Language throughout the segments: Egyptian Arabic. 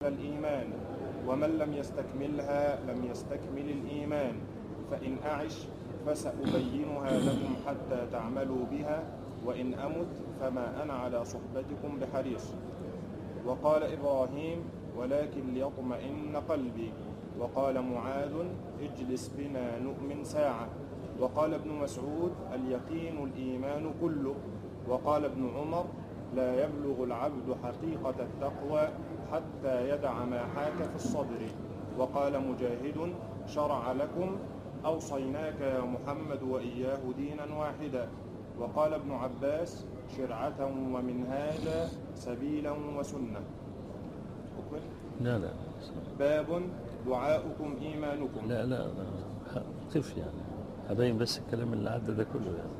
فالإيمان ومن لم يستكملها لم يستكمل الإيمان فإن أعش فسأبينها لكم حتى تعملوا بها وإن أمت فما أنا على صحبتكم بحريص وقال إبراهيم ولكن ليطمئن قلبي وقال معاذ اجلس بنا نؤمن ساعة وقال ابن مسعود اليقين الإيمان كله وقال ابن عمر لا يبلغ العبد حقيقة التقوى حتى يدع ما حاك في الصدر وقال مجاهد شرع لكم أوصيناك يا محمد وإياه دينا واحدا وقال ابن عباس شرعة ومنهاجا سبيلا وسنة أكمل؟ لا لا باب دعاؤكم إيمانكم لا لا لا. قف يعني هبين بس الكلام اللي عدى ده كله يعني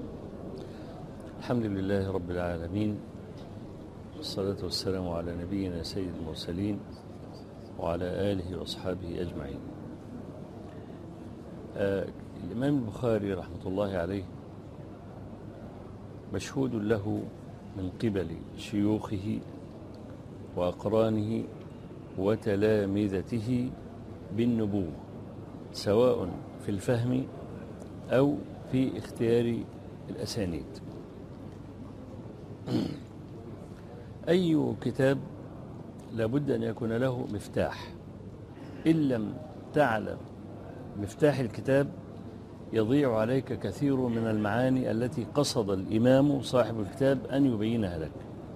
الحمد لله رب العالمين والصلاة والسلام على نبينا سيد المرسلين وعلى آله وأصحابه أجمعين آه الإمام البخاري رحمة الله عليه مشهود له من قبل شيوخه وأقرانه وتلامذته بالنبوة سواء في الفهم أو في اختيار الأسانيد أي كتاب لابد أن يكون له مفتاح إن لم تعلم مفتاح الكتاب يضيع عليك كثير من المعاني التي قصد الإمام صاحب الكتاب أن يبينها لك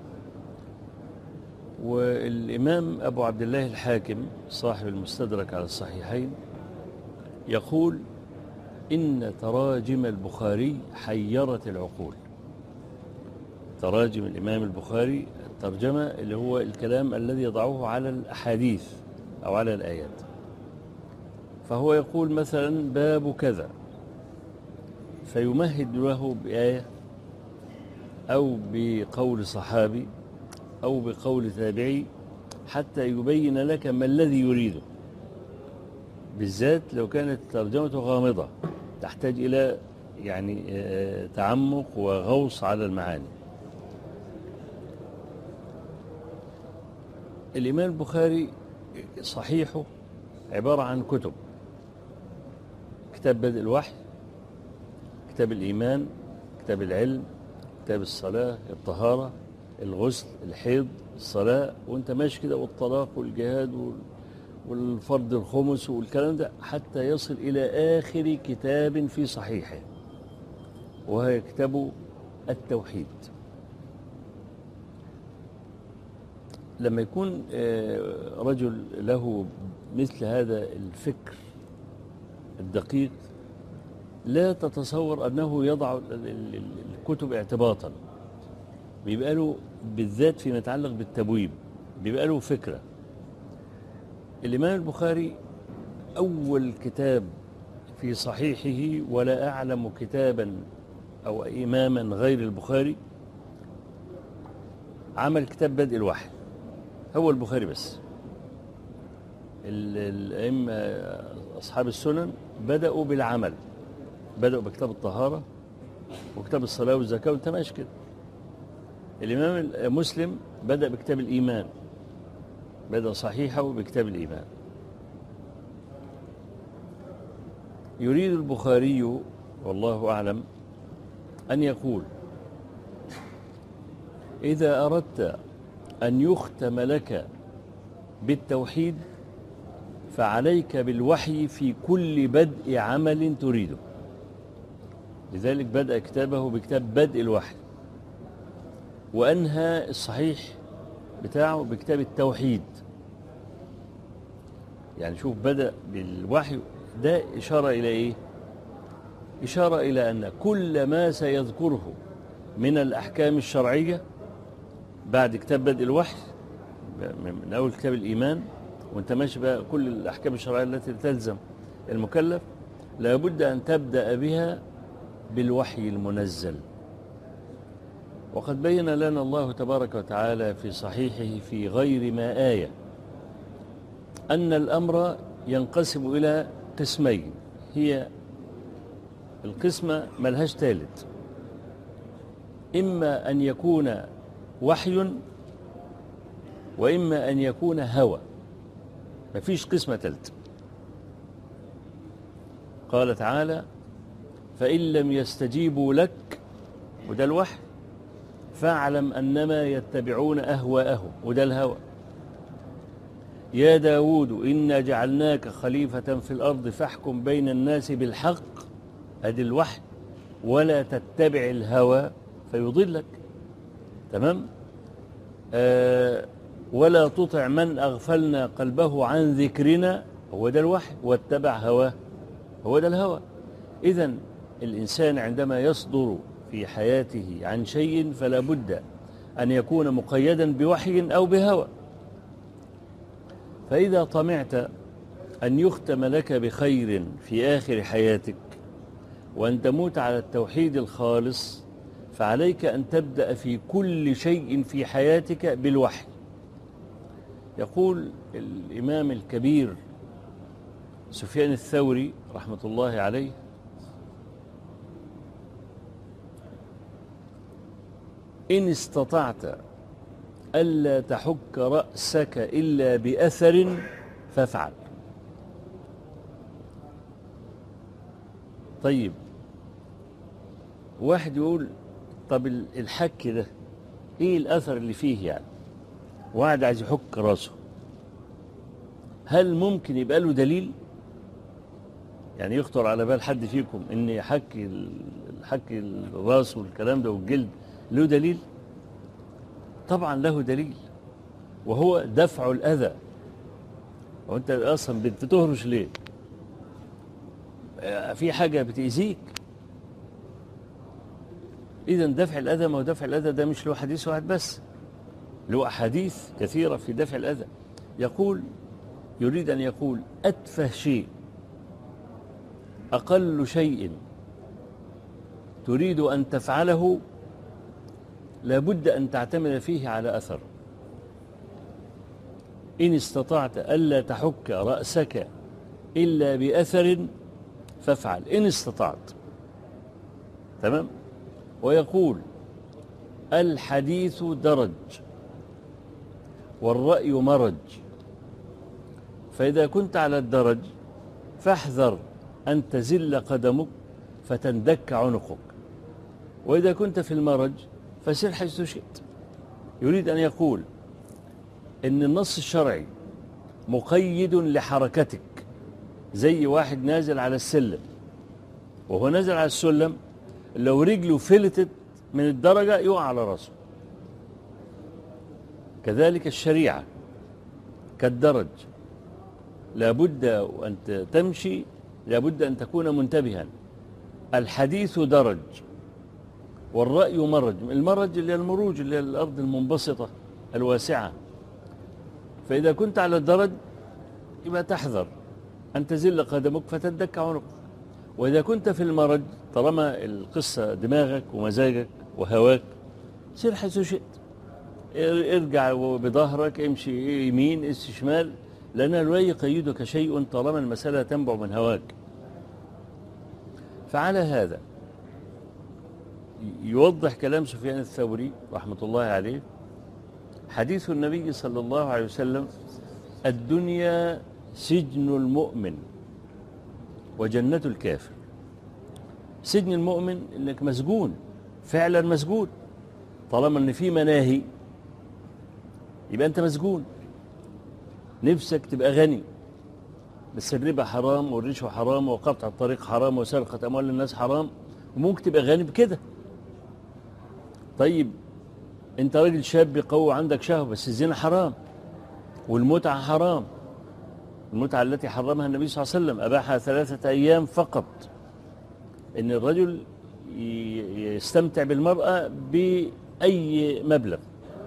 والإمام أبو عبد الله الحاكم صاحب المستدرك على الصحيحين يقول إن تراجم البخاري حيرت العقول تراجم الإمام البخاري الترجمة اللي هو الكلام الذي يضعه على الأحاديث أو على الآيات فهو يقول مثلا باب كذا فيمهد له بآية أو بقول صحابي أو بقول تابعي حتى يبين لك ما الذي يريده بالذات لو كانت ترجمته غامضة تحتاج إلى يعني تعمق وغوص على المعاني الإمام البخاري صحيحه عبارة عن كتب كتاب بدء الوحي كتاب الإيمان كتاب العلم كتاب الصلاة الطهارة الغسل الحيض الصلاة وانت ماشي كده والطلاق والجهاد والفرد الخمس والكلام ده حتى يصل إلى آخر كتاب في صحيحه وهي كتاب التوحيد لما يكون رجل له مثل هذا الفكر الدقيق لا تتصور أنه يضع الكتب اعتباطا بيبقى له بالذات فيما يتعلق بالتبويب بيبقى له فكرة الإمام البخاري أول كتاب في صحيحه ولا أعلم كتابا أو إماما غير البخاري عمل كتاب بدء الوحي هو البخاري بس الأئمة أصحاب السنن بدأوا بالعمل بدأوا بكتاب الطهارة وكتاب الصلاة والزكاة وانت ماشي كده الإمام مسلم بدأ بكتاب الإيمان بدأ صحيحه بكتاب الإيمان يريد البخاري والله أعلم أن يقول إذا أردت أن يختم لك بالتوحيد فعليك بالوحي في كل بدء عمل تريده لذلك بدأ كتابه بكتاب بدء الوحي وأنهى الصحيح بتاعه بكتاب التوحيد يعني شوف بدأ بالوحي ده إشارة إلى إيه إشارة إلى أن كل ما سيذكره من الأحكام الشرعية بعد كتاب بدء الوحي من أول كتاب الإيمان وانت ماشي بقى كل الأحكام الشرعية التي تلزم المكلف لابد أن تبدأ بها بالوحي المنزل وقد بين لنا الله تبارك وتعالى في صحيحه في غير ما آية أن الأمر ينقسم إلى قسمين هي القسمة ملهاش ثالث إما أن يكون وحي وإما أن يكون هوى مفيش قسمة ثالثة قال تعالى فإن لم يستجيبوا لك وده الوحي فاعلم أنما يتبعون أهواءهم وده الهوى يا داود إنا جعلناك خليفة في الأرض فاحكم بين الناس بالحق أدي الوحي ولا تتبع الهوى فيضلك تمام آه ولا تطع من أغفلنا قلبه عن ذكرنا هو ده الوحي واتبع هواه هو ده الهوى إذا الإنسان عندما يصدر في حياته عن شيء فلا بد أن يكون مقيدا بوحي أو بهوى فإذا طمعت أن يختم لك بخير في آخر حياتك وأن تموت على التوحيد الخالص فعليك أن تبدأ في كل شيء في حياتك بالوحي يقول الإمام الكبير سفيان الثوري رحمة الله عليه إن استطعت ألا تحك رأسك إلا بأثر فافعل طيب واحد يقول طب الحك ده ايه الاثر اللي فيه يعني واحد عايز يحك راسه هل ممكن يبقى له دليل يعني يخطر على بال حد فيكم ان يحك الحك الراس والكلام ده والجلد له دليل طبعا له دليل وهو دفع الاذى وانت اصلا بتهرش ليه في حاجه بتاذيك إذا دفع الأذى ما هو دفع الأذى ده مش له حديث واحد بس له أحاديث كثيرة في دفع الأذى يقول يريد أن يقول أتفه شيء أقل شيء تريد أن تفعله لابد أن تعتمد فيه على أثر إن استطعت ألا تحك رأسك إلا بأثر فافعل إن استطعت تمام ويقول الحديث درج والرأي مرج فإذا كنت على الدرج فاحذر أن تزل قدمك فتندك عنقك وإذا كنت في المرج فسر حيث شئت يريد أن يقول إن النص الشرعي مقيد لحركتك زي واحد نازل على السلم وهو نازل على السلم لو رجله فلتت من الدرجة يقع على راسه كذلك الشريعة كالدرج لابد أن تمشي لابد أن تكون منتبها الحديث درج والرأي مرج المرج اللي هي المروج اللي هي الأرض المنبسطة الواسعة فإذا كنت على الدرج يبقى تحذر أن تزل قدمك فتدك عنقك وإذا كنت في المرج طالما القصة دماغك ومزاجك وهواك سير حيث شئت ارجع بظهرك امشي يمين امشي شمال لأن لا يقيدك شيء طالما المسألة تنبع من هواك فعلى هذا يوضح كلام سفيان الثوري رحمة الله عليه حديث النبي صلى الله عليه وسلم الدنيا سجن المؤمن وجنة الكافر سجن المؤمن انك مسجون فعلا مسجون طالما ان في مناهي يبقى انت مسجون نفسك تبقى غني بس الربا حرام والرشوة حرام وقطع الطريق حرام وسرقة أموال الناس حرام وممكن تبقى غني بكده طيب انت راجل شاب قوي عندك شهوة بس الزنا حرام والمتعة حرام المتعة التي حرمها النبي صلى الله عليه وسلم أباحها ثلاثة أيام فقط إن الرجل يستمتع بالمرأة بأي مبلغ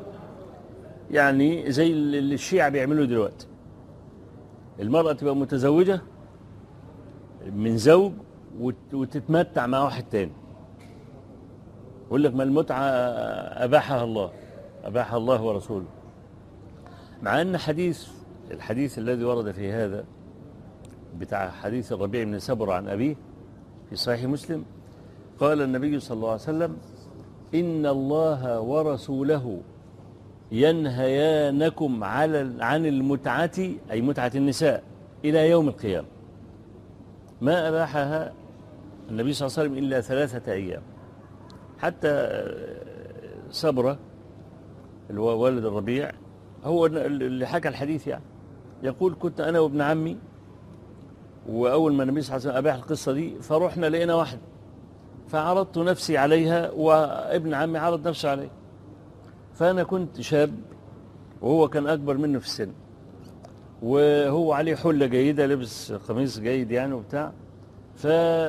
يعني زي اللي الشيعة بيعملوا دلوقتي المرأة تبقى متزوجة من زوج وتتمتع مع واحد تاني يقول لك ما المتعة أباحها الله أباحها الله ورسوله مع أن حديث الحديث الذي ورد في هذا بتاع حديث الربيع بن سبر عن أبيه في صحيح مسلم قال النبي صلى الله عليه وسلم إن الله ورسوله ينهيانكم على عن المتعة أي متعة النساء إلى يوم القيامة ما أباحها النبي صلى الله عليه وسلم إلا ثلاثة أيام حتى صبرة اللي هو والد الربيع هو اللي حكى الحديث يعني يقول كنت أنا وابن عمي وأول ما النبي صلى الله عليه وسلم أباح القصة دي فرحنا لقينا واحد فعرضت نفسي عليها وابن عمي عرض نفسه علي فأنا كنت شاب وهو كان أكبر منه في السن وهو عليه حلة جيدة لبس قميص جيد يعني وبتاع ف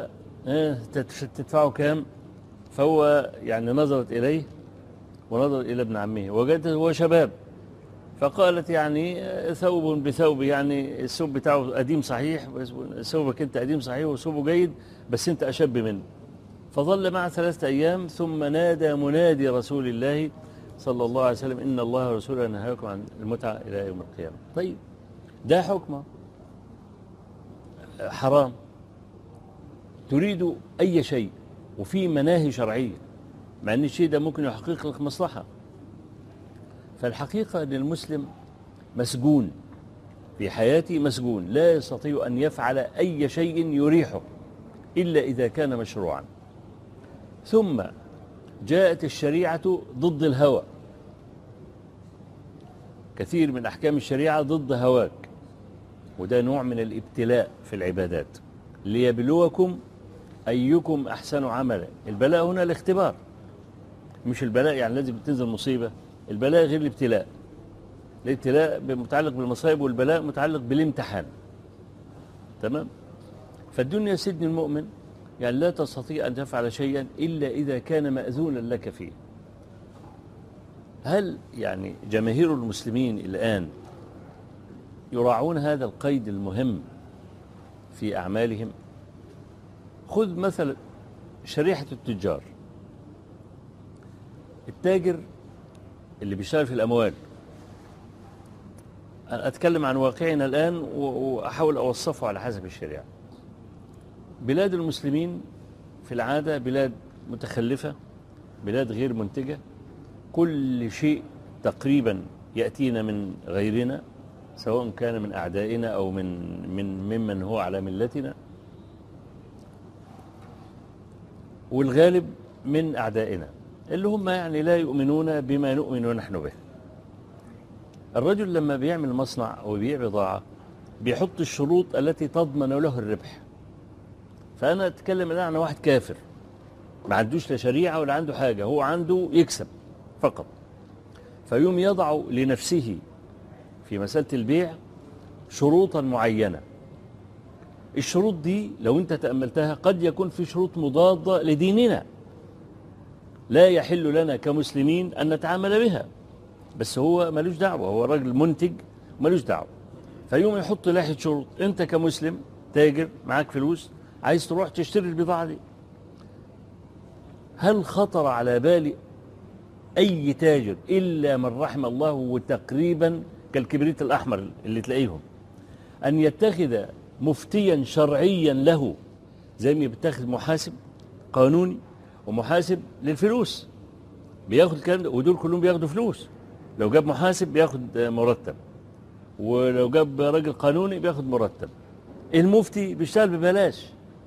تدفعه كام فهو يعني نظرت إليه ونظر إلى ابن عمه وجدته هو شباب فقالت يعني ثوب بثوب يعني الثوب بتاعه قديم صحيح ثوبك انت قديم صحيح وثوبه جيد بس انت أشب منه فظل معه ثلاثة أيام ثم نادى منادي رسول الله صلى الله عليه وسلم إن الله ورسوله نهاكم عن المتعة إلى يوم القيامة طيب ده حكمه حرام تريد أي شيء وفي مناهي شرعية مع أن الشيء ده ممكن يحقق لك مصلحة فالحقيقة أن المسلم مسجون في حياته مسجون لا يستطيع أن يفعل أي شيء يريحه إلا إذا كان مشروعا ثم جاءت الشريعة ضد الهوى كثير من أحكام الشريعة ضد هواك وده نوع من الابتلاء في العبادات ليبلوكم أيكم أحسن عملا البلاء هنا الاختبار مش البلاء يعني لازم تنزل مصيبة البلاء غير الابتلاء الابتلاء متعلق بالمصائب والبلاء متعلق بالامتحان تمام فالدنيا سجن المؤمن يعني لا تستطيع أن تفعل شيئا إلا إذا كان مأذونا لك فيه هل يعني جماهير المسلمين الآن يراعون هذا القيد المهم في أعمالهم خذ مثلا شريحة التجار التاجر اللي بيشتغل في الأموال أنا أتكلم عن واقعنا الآن وأحاول أوصفه على حسب الشريعة بلاد المسلمين في العادة بلاد متخلفة بلاد غير منتجة كل شيء تقريبا يأتينا من غيرنا سواء كان من أعدائنا أو من من ممن هو على ملتنا والغالب من أعدائنا اللي هم يعني لا يؤمنون بما نؤمن نحن به الرجل لما بيعمل مصنع أو بيبيع بضاعة بيحط الشروط التي تضمن له الربح فأنا أتكلم الآن عن واحد كافر ما عندوش لا شريعة ولا عنده حاجة هو عنده يكسب فقط فيوم يضع لنفسه في مسألة البيع شروطا معينة الشروط دي لو انت تأملتها قد يكون في شروط مضادة لديننا لا يحل لنا كمسلمين أن نتعامل بها بس هو ملوش دعوة هو راجل منتج ملوش دعوة فيوم يحط لاحة شروط انت كمسلم تاجر معاك فلوس عايز تروح تشتري البضاعة دي هل خطر على بال أي تاجر إلا من رحم الله وتقريبا كالكبريت الأحمر اللي تلاقيهم أن يتخذ مفتيا شرعيا له زي ما بيتخذ محاسب قانوني ومحاسب للفلوس بياخد الكلام ده ودول كلهم بياخدوا فلوس لو جاب محاسب بياخد مرتب ولو جاب راجل قانوني بياخد مرتب المفتي بيشتغل ببلاش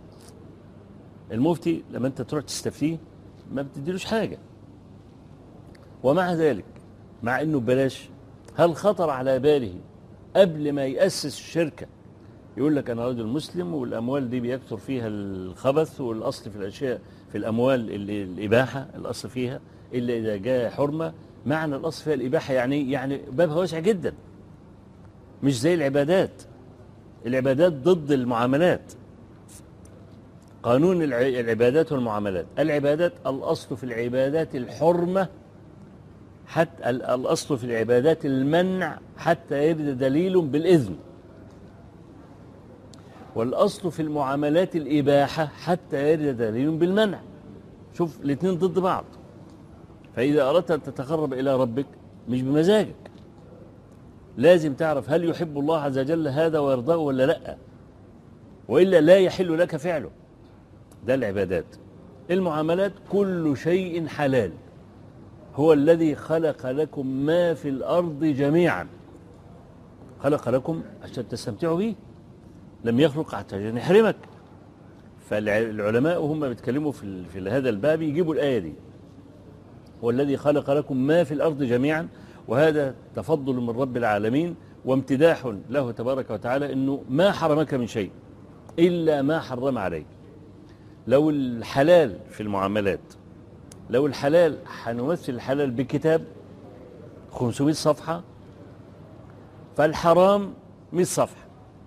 المفتي لما انت تروح تستفتيه ما بتديلوش حاجة ومع ذلك مع انه ببلاش هل خطر على باله قبل ما يأسس الشركة يقول لك أنا رجل مسلم والأموال دي بيكثر فيها الخبث والأصل في الأشياء في الأموال اللي الإباحة الأصل فيها إلا إذا جاء حرمة معنى الأصل فيها الإباحة يعني يعني بابها واسع جدا مش زي العبادات العبادات ضد المعاملات قانون العبادات والمعاملات العبادات الأصل في العبادات الحرمة حتى الأصل في العبادات المنع حتى يرد دليل بالإذن والأصل في المعاملات الإباحة حتى يرد دليل بالمنع شوف الاثنين ضد بعض فإذا أردت أن تتقرب إلى ربك مش بمزاجك لازم تعرف هل يحب الله عز وجل هذا ويرضاه ولا لا وإلا لا يحل لك فعله ده العبادات المعاملات كل شيء حلال هو الذي خلق لكم ما في الأرض جميعا خلق لكم عشان تستمتعوا به لم يخلق عشان يحرمك فالعلماء وهم بيتكلموا في, ال- في هذا الباب يجيبوا الآية دي هو الذي خلق لكم ما في الأرض جميعا وهذا تفضل من رب العالمين وامتداح له تبارك وتعالى أنه ما حرمك من شيء إلا ما حرم عليك لو الحلال في المعاملات لو الحلال هنمثل الحلال بكتاب 500 صفحة فالحرام 100 صفحة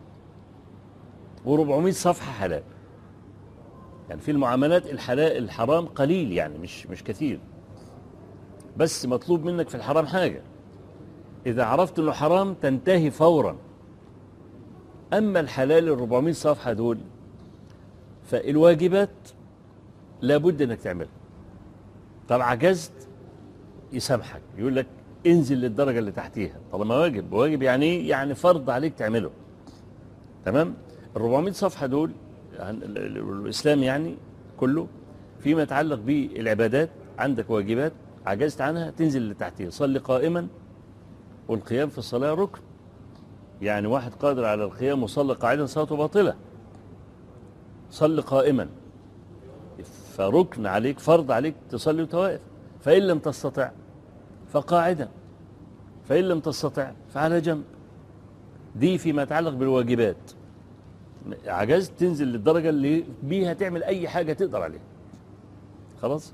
و400 صفحة حلال يعني في المعاملات الحلال الحرام قليل يعني مش مش كثير بس مطلوب منك في الحرام حاجة إذا عرفت أنه حرام تنتهي فورا أما الحلال ال 400 صفحة دول فالواجبات لابد أنك تعملها طب عجزت يسامحك يقول لك انزل للدرجة اللي تحتيها طالما واجب واجب يعني ايه؟ يعني فرض عليك تعمله تمام ال 400 صفحة دول عن ال- ال- الإسلام يعني كله فيما يتعلق بالعبادات عندك واجبات عجزت عنها تنزل اللي تحتيها صلي قائما والقيام في الصلاة ركن يعني واحد قادر على القيام وصلي قاعدا صلاته باطلة صلي قائما فركن عليك فرض عليك تصلي وأنت واقف فإن لم تستطع فقاعدا فإن لم تستطع فعلى جنب دي فيما يتعلق بالواجبات عجزت تنزل للدرجة اللي بيها تعمل أي حاجة تقدر عليها خلاص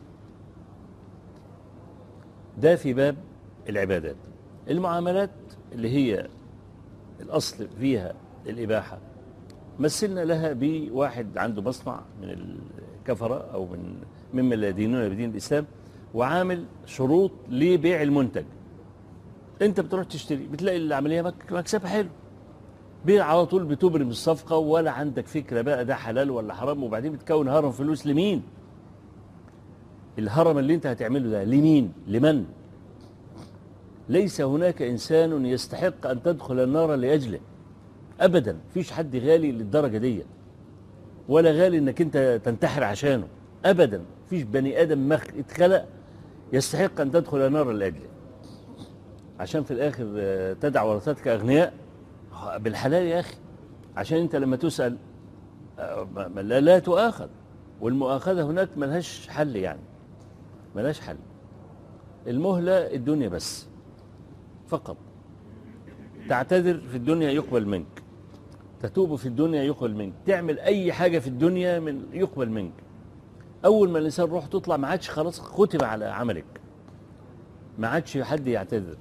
ده في باب العبادات المعاملات اللي هي الأصل فيها الإباحة مثلنا لها بواحد عنده مصنع من الكفرة أو من ممن لا يدينون بدين الإسلام وعامل شروط لبيع المنتج انت بتروح تشتري بتلاقي العملية مك- مكسبها حلو بيع على طول بتبرم الصفقة ولا عندك فكرة بقى ده حلال ولا حرام وبعدين بتكون هرم فلوس لمين الهرم اللي انت هتعمله ده لمين لمن ليس هناك إنسان يستحق أن تدخل النار لأجله أبدا فيش حد غالي للدرجة دي ولا غالي انك انت تنتحر عشانه ابدا فيش بني ادم مخ اتخلق يستحق ان تدخل النار لاجله عشان في الاخر آه، تدع ورثتك اغنياء آه، بالحلال يا اخي عشان انت لما تسال آه، ما- ما- لا, لا تؤاخذ والمؤاخذه هناك ملهاش حل يعني ملهاش حل المهله الدنيا بس فقط تعتذر في الدنيا يقبل منك تتوب في الدنيا يقبل منك تعمل اي حاجه في الدنيا من يقبل منك اول ما الانسان روح تطلع ما عادش خلاص ختم على عملك ما عادش حد يعتذر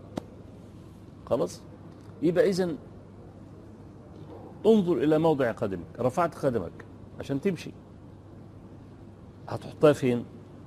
خلاص يبقى اذا انظر الى موضع قدمك رفعت قدمك عشان تمشي هتحطها فين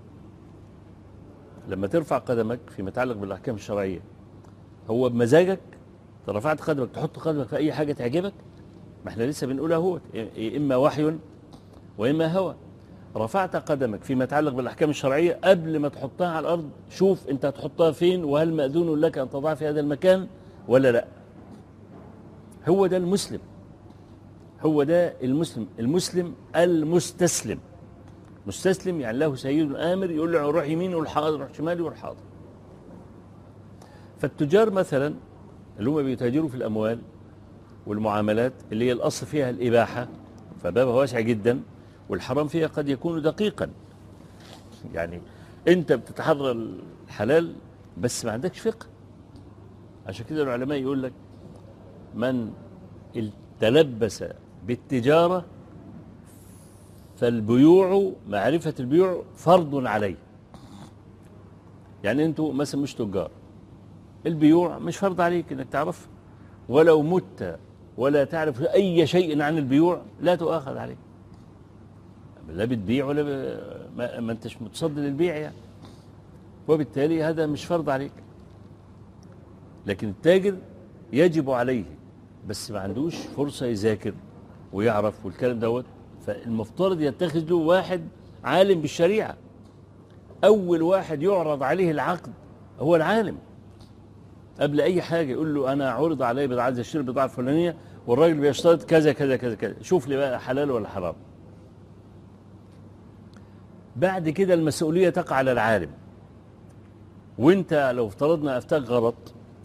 لما ترفع قدمك فيما يتعلق بالاحكام الشرعيه هو بمزاجك رفعت قدمك تحط قدمك في اي حاجه تعجبك ما احنا لسه بنقول اهو اما وحي واما هوى رفعت قدمك فيما يتعلق بالاحكام الشرعيه قبل ما تحطها على الارض شوف انت هتحطها فين وهل ماذون لك ان تضعها في هذا المكان ولا لا هو ده المسلم هو ده المسلم المسلم المستسلم مستسلم يعني له سيد امر يقول له روح يمين يقول حاضر روح شمال يقول حاضر فالتجار مثلا اللي هم بيتاجروا في الاموال والمعاملات اللي هي الاصل فيها الاباحه فبابها واسع جدا والحرام فيها قد يكون دقيقا يعني انت بتتحرى الحلال بس ما عندكش فقه عشان كده العلماء يقول لك من تلبس بالتجارة فالبيوع معرفة البيوع فرض عليه يعني انتوا مثلا مش تجار البيوع مش فرض عليك انك تعرف ولو مت ولا تعرف اي شيء عن البيوع لا تؤاخذ عليه لا بتبيع ولا ب... ما, ما انتش متصدر للبيع يعني وبالتالي هذا مش فرض عليك لكن التاجر يجب عليه بس ما عندوش فرصة يذاكر ويعرف والكلام دوت فالمفترض يتخذ له واحد عالم بالشريعة أول واحد يعرض عليه العقد هو العالم قبل أي حاجة يقول له أنا عرض علي بضاعة عايز أشتري بضاعة فلانية والراجل بيشترط كذا كذا كذا كذا شوف لي بقى حلال ولا حرام بعد كده المسؤولية تقع على العالم وانت لو افترضنا افتاك غلط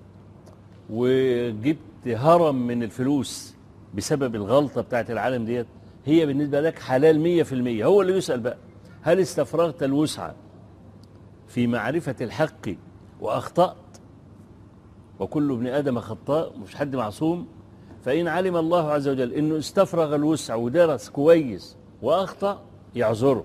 وجبت هرم من الفلوس بسبب الغلطة بتاعت العالم ديت هي بالنسبة لك حلال مية في المية هو اللي يسأل بقى هل استفرغت الوسع في معرفة الحق وأخطأت وكل ابن آدم خطاء مش حد معصوم فإن علم الله عز وجل أنه استفرغ الوسع ودرس كويس وأخطأ يعذره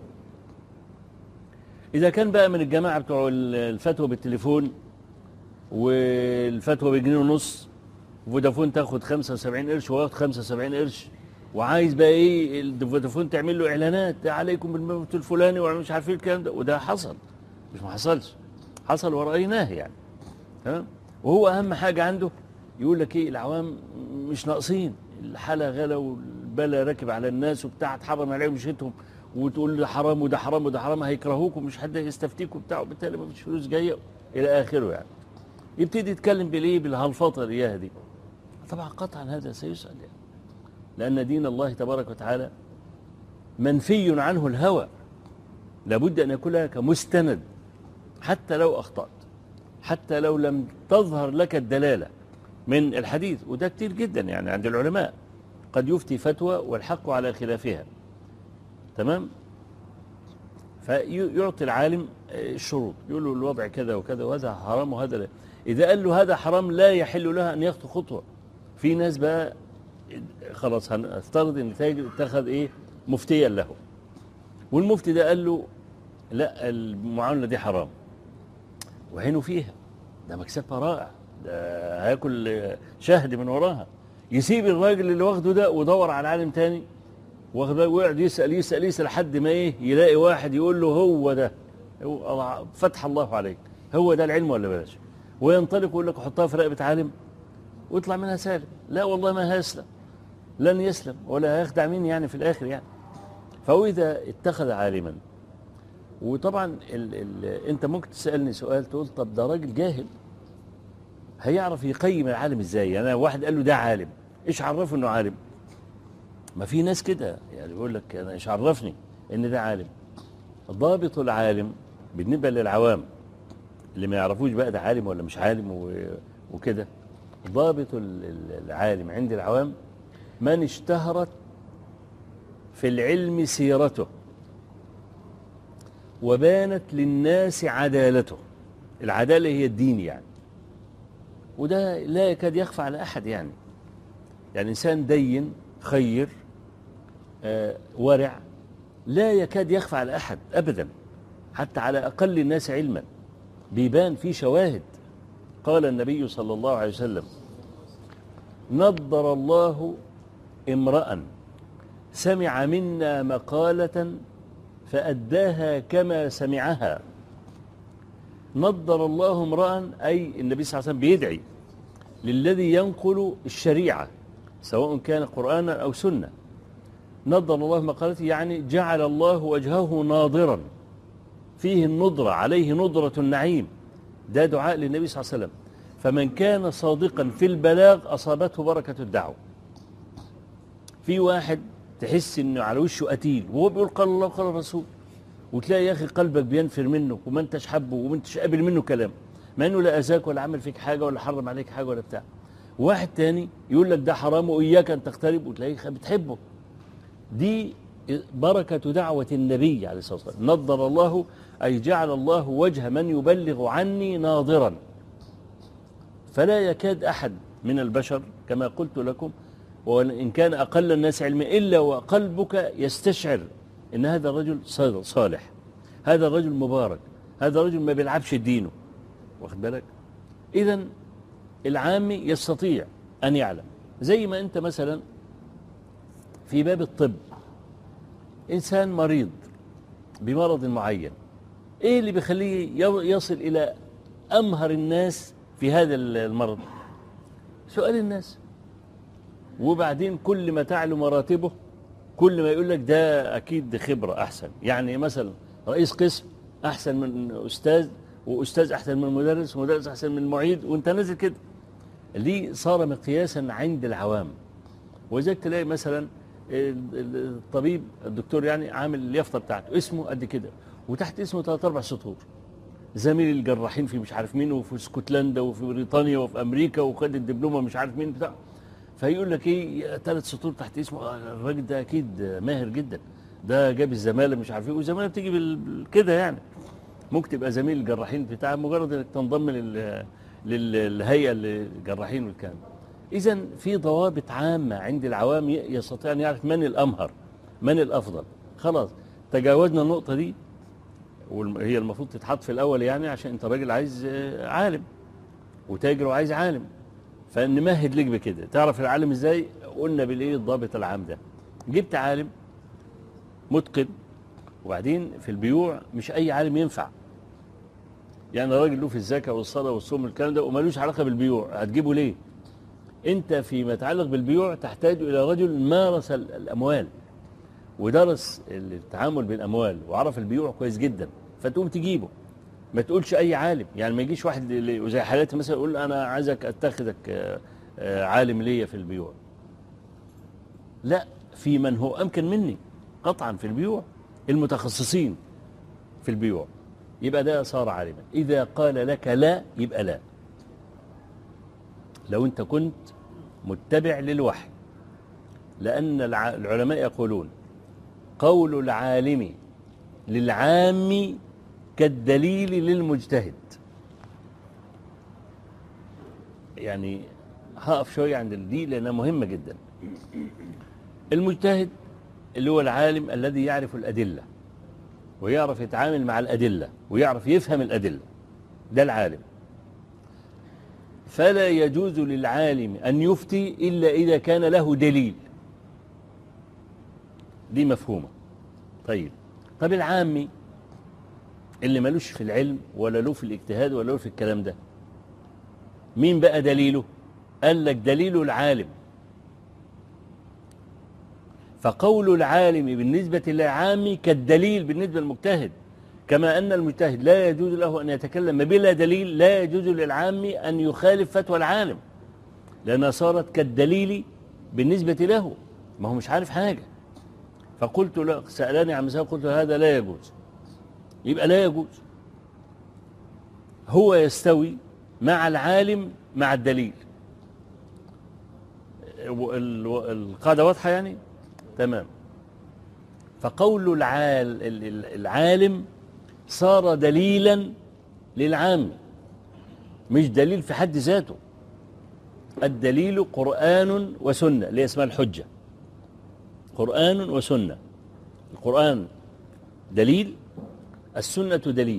إذا كان بقى من الجماعة بتوع الفتوى بالتليفون والفتوى بجنيه ونص فودافون تاخد 75 قرش وياخد 75 قرش وعايز بقى ايه الفودافون تعمل له اعلانات ده عليكم بالموت الفلاني ومش عارف ايه الكلام ده وده حصل مش ما حصلش حصل ورأيناه يعني تمام وهو اهم حاجه عنده يقول لك ايه العوام مش ناقصين الحاله غلا والبلا راكب على الناس وبتاع تحرم عليهم شيتهم وتقول ده حرام وده حرام وده حرام هيكرهوك ومش حد يستفتيك وبتاع وبالتالي ما فيش فلوس جايه الى اخره يعني يبتدي يتكلم بالايه بالهلفطه اللي اياها دي طبعا قطعا هذا سيسأل يعني لأن دين الله تبارك وتعالى منفي عنه الهوى لابد أن يكون لك مستند حتى لو أخطأت حتى لو لم تظهر لك الدلالة من الحديث وده كتير جدا يعني عند العلماء قد يفتي فتوى والحق على خلافها تمام فيعطي العالم الشروط يقول له الوضع كذا وكذا وهذا حرام وهذا لا إذا قال له هذا حرام لا يحل له أن يخطو خطوة في ناس بقى خلاص هنفترض ان تاجر اتخذ ايه مفتيا له والمفتي ده قال له لا المعامله دي حرام وعينه فيها ده مكسبها رائع ده هياكل شهد من وراها يسيب الراجل اللي واخده ده ويدور على عالم تاني واخد بالك ويقعد يسال يسال يسال لحد ما ايه يلاقي واحد يقول له هو ده هو فتح الله عليك هو ده العلم ولا بلاش وينطلق ويقول لك حطها في رقبه عالم ويطلع منها سالم لا والله ما هيسلم لن يسلم ولا هيخدع مين يعني في الآخر يعني فهو إذا اتخذ عالما وطبعا ال ال انت ممكن تسألني سؤال تقول طب ده راجل جاهل هيعرف يقيم العالم ازاي يعني واحد قال له ده عالم ايش عرفه انه عالم ما في ناس كده يعني يقول لك انا ايش عرفني ان ده عالم ضابط العالم بالنسبه للعوام اللي ما يعرفوش بقى ده عالم ولا مش عالم وكده ضابط العالم عند العوام من اشتهرت في العلم سيرته وبانت للناس عدالته العدالة هي الدين يعني وده لا يكاد يخفى على أحد يعني يعني إنسان دين خير آه ورع لا يكاد يخفى على أحد أبدا حتى على أقل الناس علما بيبان في شواهد قال النبي صلى الله عليه وسلم نضر الله امرأ سمع منا مقالة فأداها كما سمعها نضر الله امرأ أي النبي صلى الله عليه وسلم بيدعي للذي ينقل الشريعة سواء كان قرآنا أو سنة نضر الله مقالته يعني جعل الله وجهه ناضرا فيه النضرة عليه نضرة النعيم ده دعاء للنبي صلى الله عليه وسلم فمن كان صادقا في البلاغ أصابته بركة الدعوة في واحد تحس انه على وشه قتيل وهو بيقول قال الله قال الرسول وتلاقي يا اخي قلبك بينفر منه وما انتش حبه وما انتش قابل منه كلام مع انه لا اذاك ولا عمل فيك حاجه ولا حرم عليك حاجه ولا بتاع واحد تاني يقول لك ده حرام واياك ان تقترب وتلاقيه بتحبه دي بركة دعوة النبي عليه الصلاة والسلام نضر الله أي جعل الله وجه من يبلغ عني ناظرا فلا يكاد أحد من البشر كما قلت لكم وإن كان أقل الناس علما إلا وقلبك يستشعر إن هذا الرجل صالح هذا الرجل مبارك هذا الرجل ما بيلعبش دينه واخد بالك إذا العامي يستطيع أن يعلم زي ما أنت مثلا في باب الطب إنسان مريض بمرض معين إيه اللي بيخليه يصل إلى أمهر الناس في هذا المرض سؤال الناس وبعدين كل ما تعلو مراتبه كل ما يقول لك ده أكيد خبرة أحسن يعني مثلا رئيس قسم أحسن من أستاذ وأستاذ أحسن من مدرس ومدرس أحسن من معيد وأنت نازل كده دي صار مقياسا عند العوام وذلك تلاقي مثلا الطبيب الدكتور يعني عامل اليافطه بتاعته اسمه قد كده وتحت اسمه ثلاث اربع سطور زميل الجراحين في مش عارف مين وفي اسكتلندا وفي بريطانيا وفي امريكا وخد الدبلومه مش عارف مين بتاع فيقول لك ايه ثلاث سطور تحت اسمه آه، الراجل ده اكيد ماهر جدا ده جاب الزماله مش عارف ايه والزماله بتيجي بال- بال- كده يعني ممكن تبقى زميل الجراحين بتاع مجرد انك تنضم لل للهيئه للجراحين والكلام اذا في ضوابط عامه عند العوام ي- يستطيع ان يعرف من الامهر من الافضل خلاص تجاوزنا النقطه دي وهي المفروض تتحط في الاول يعني عشان انت راجل عايز آه، عالم وتاجر وعايز عالم فنمهد لك بكده تعرف العالم ازاي قلنا بالايه الضابط العام ده جبت عالم متقن وبعدين في البيوع مش اي عالم ينفع يعني راجل له في الزكاه والصلاه والصوم والكلام ده ومالوش علاقه بالبيوع هتجيبه ليه انت فيما يتعلق بالبيوع تحتاج الى رجل مارس ال- الاموال ودرس التعامل بالاموال وعرف البيوع كويس جدا فتقوم تجيبه ما تقولش اي عالم يعني ما يجيش واحد ل- زي حالاتي مثلا يقول انا عايزك اتخذك آه، آه، عالم ليا في البيوع لا في من هو امكن مني قطعا في البيوع المتخصصين في البيوع يبقى ده صار عالما اذا قال لك لا يبقى لا لو انت كنت متبع للوحي لان الع- العلماء يقولون قول العالم للعام كالدليل للمجتهد يعني هقف شوية عند دي لأنها مهمة جدا المجتهد اللي هو العالم الذي يعرف الأدلة ويعرف يتعامل مع الأدلة ويعرف يفهم الأدلة ده العالم فلا يجوز للعالم أن يفتي إلا إذا كان له دليل دي مفهومة طيب طب العامي اللي ملوش في العلم ولا له في الاجتهاد ولا له في الكلام ده مين بقى دليله قال لك دليل العالم فقول العالم بالنسبة للعام كالدليل بالنسبة للمجتهد كما أن المجتهد لا يجوز له أن يتكلم بلا دليل لا يجوز للعام أن يخالف فتوى العالم لأنها صارت كالدليل بالنسبة له ما هو مش عارف حاجة فقلت له سألني عن مسألة قلت له هذا لا يجوز يبقى لا يجوز هو يستوي مع العالم مع الدليل ال- ال- القاعدة واضحة يعني تمام فقول العال ال- ال- العالم صار دليلا للعام مش دليل في حد ذاته الدليل قرآن وسنة اللي هي اسمها الحجة قرآن وسنة القرآن دليل السنة دليل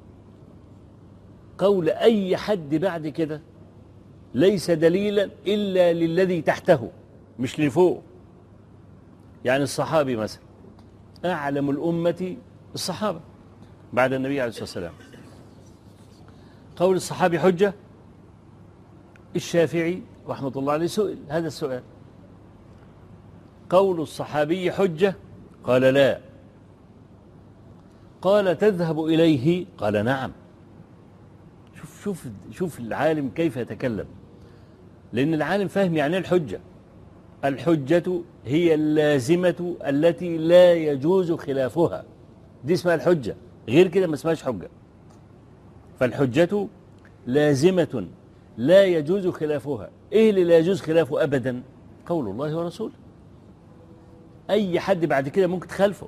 قول أي حد بعد كده ليس دليلا إلا للذي تحته مش لفوق يعني الصحابي مثلا أعلم الأمة الصحابة بعد النبي عليه الصلاة والسلام قول الصحابي حجة الشافعي رحمة الله عليه سئل هذا السؤال قول الصحابي حجة قال لا قال تذهب إليه قال نعم شوف شوف شوف العالم كيف يتكلم لأن العالم فاهم يعني إيه الحجة الحجة هي اللازمة التي لا يجوز خلافها دي اسمها الحجة غير كده ما اسمهاش حجة فالحجة لازمة لا يجوز خلافها ايه اللي لا يجوز خلافه ابدا قول الله ورسوله اي حد بعد كده ممكن تخالفه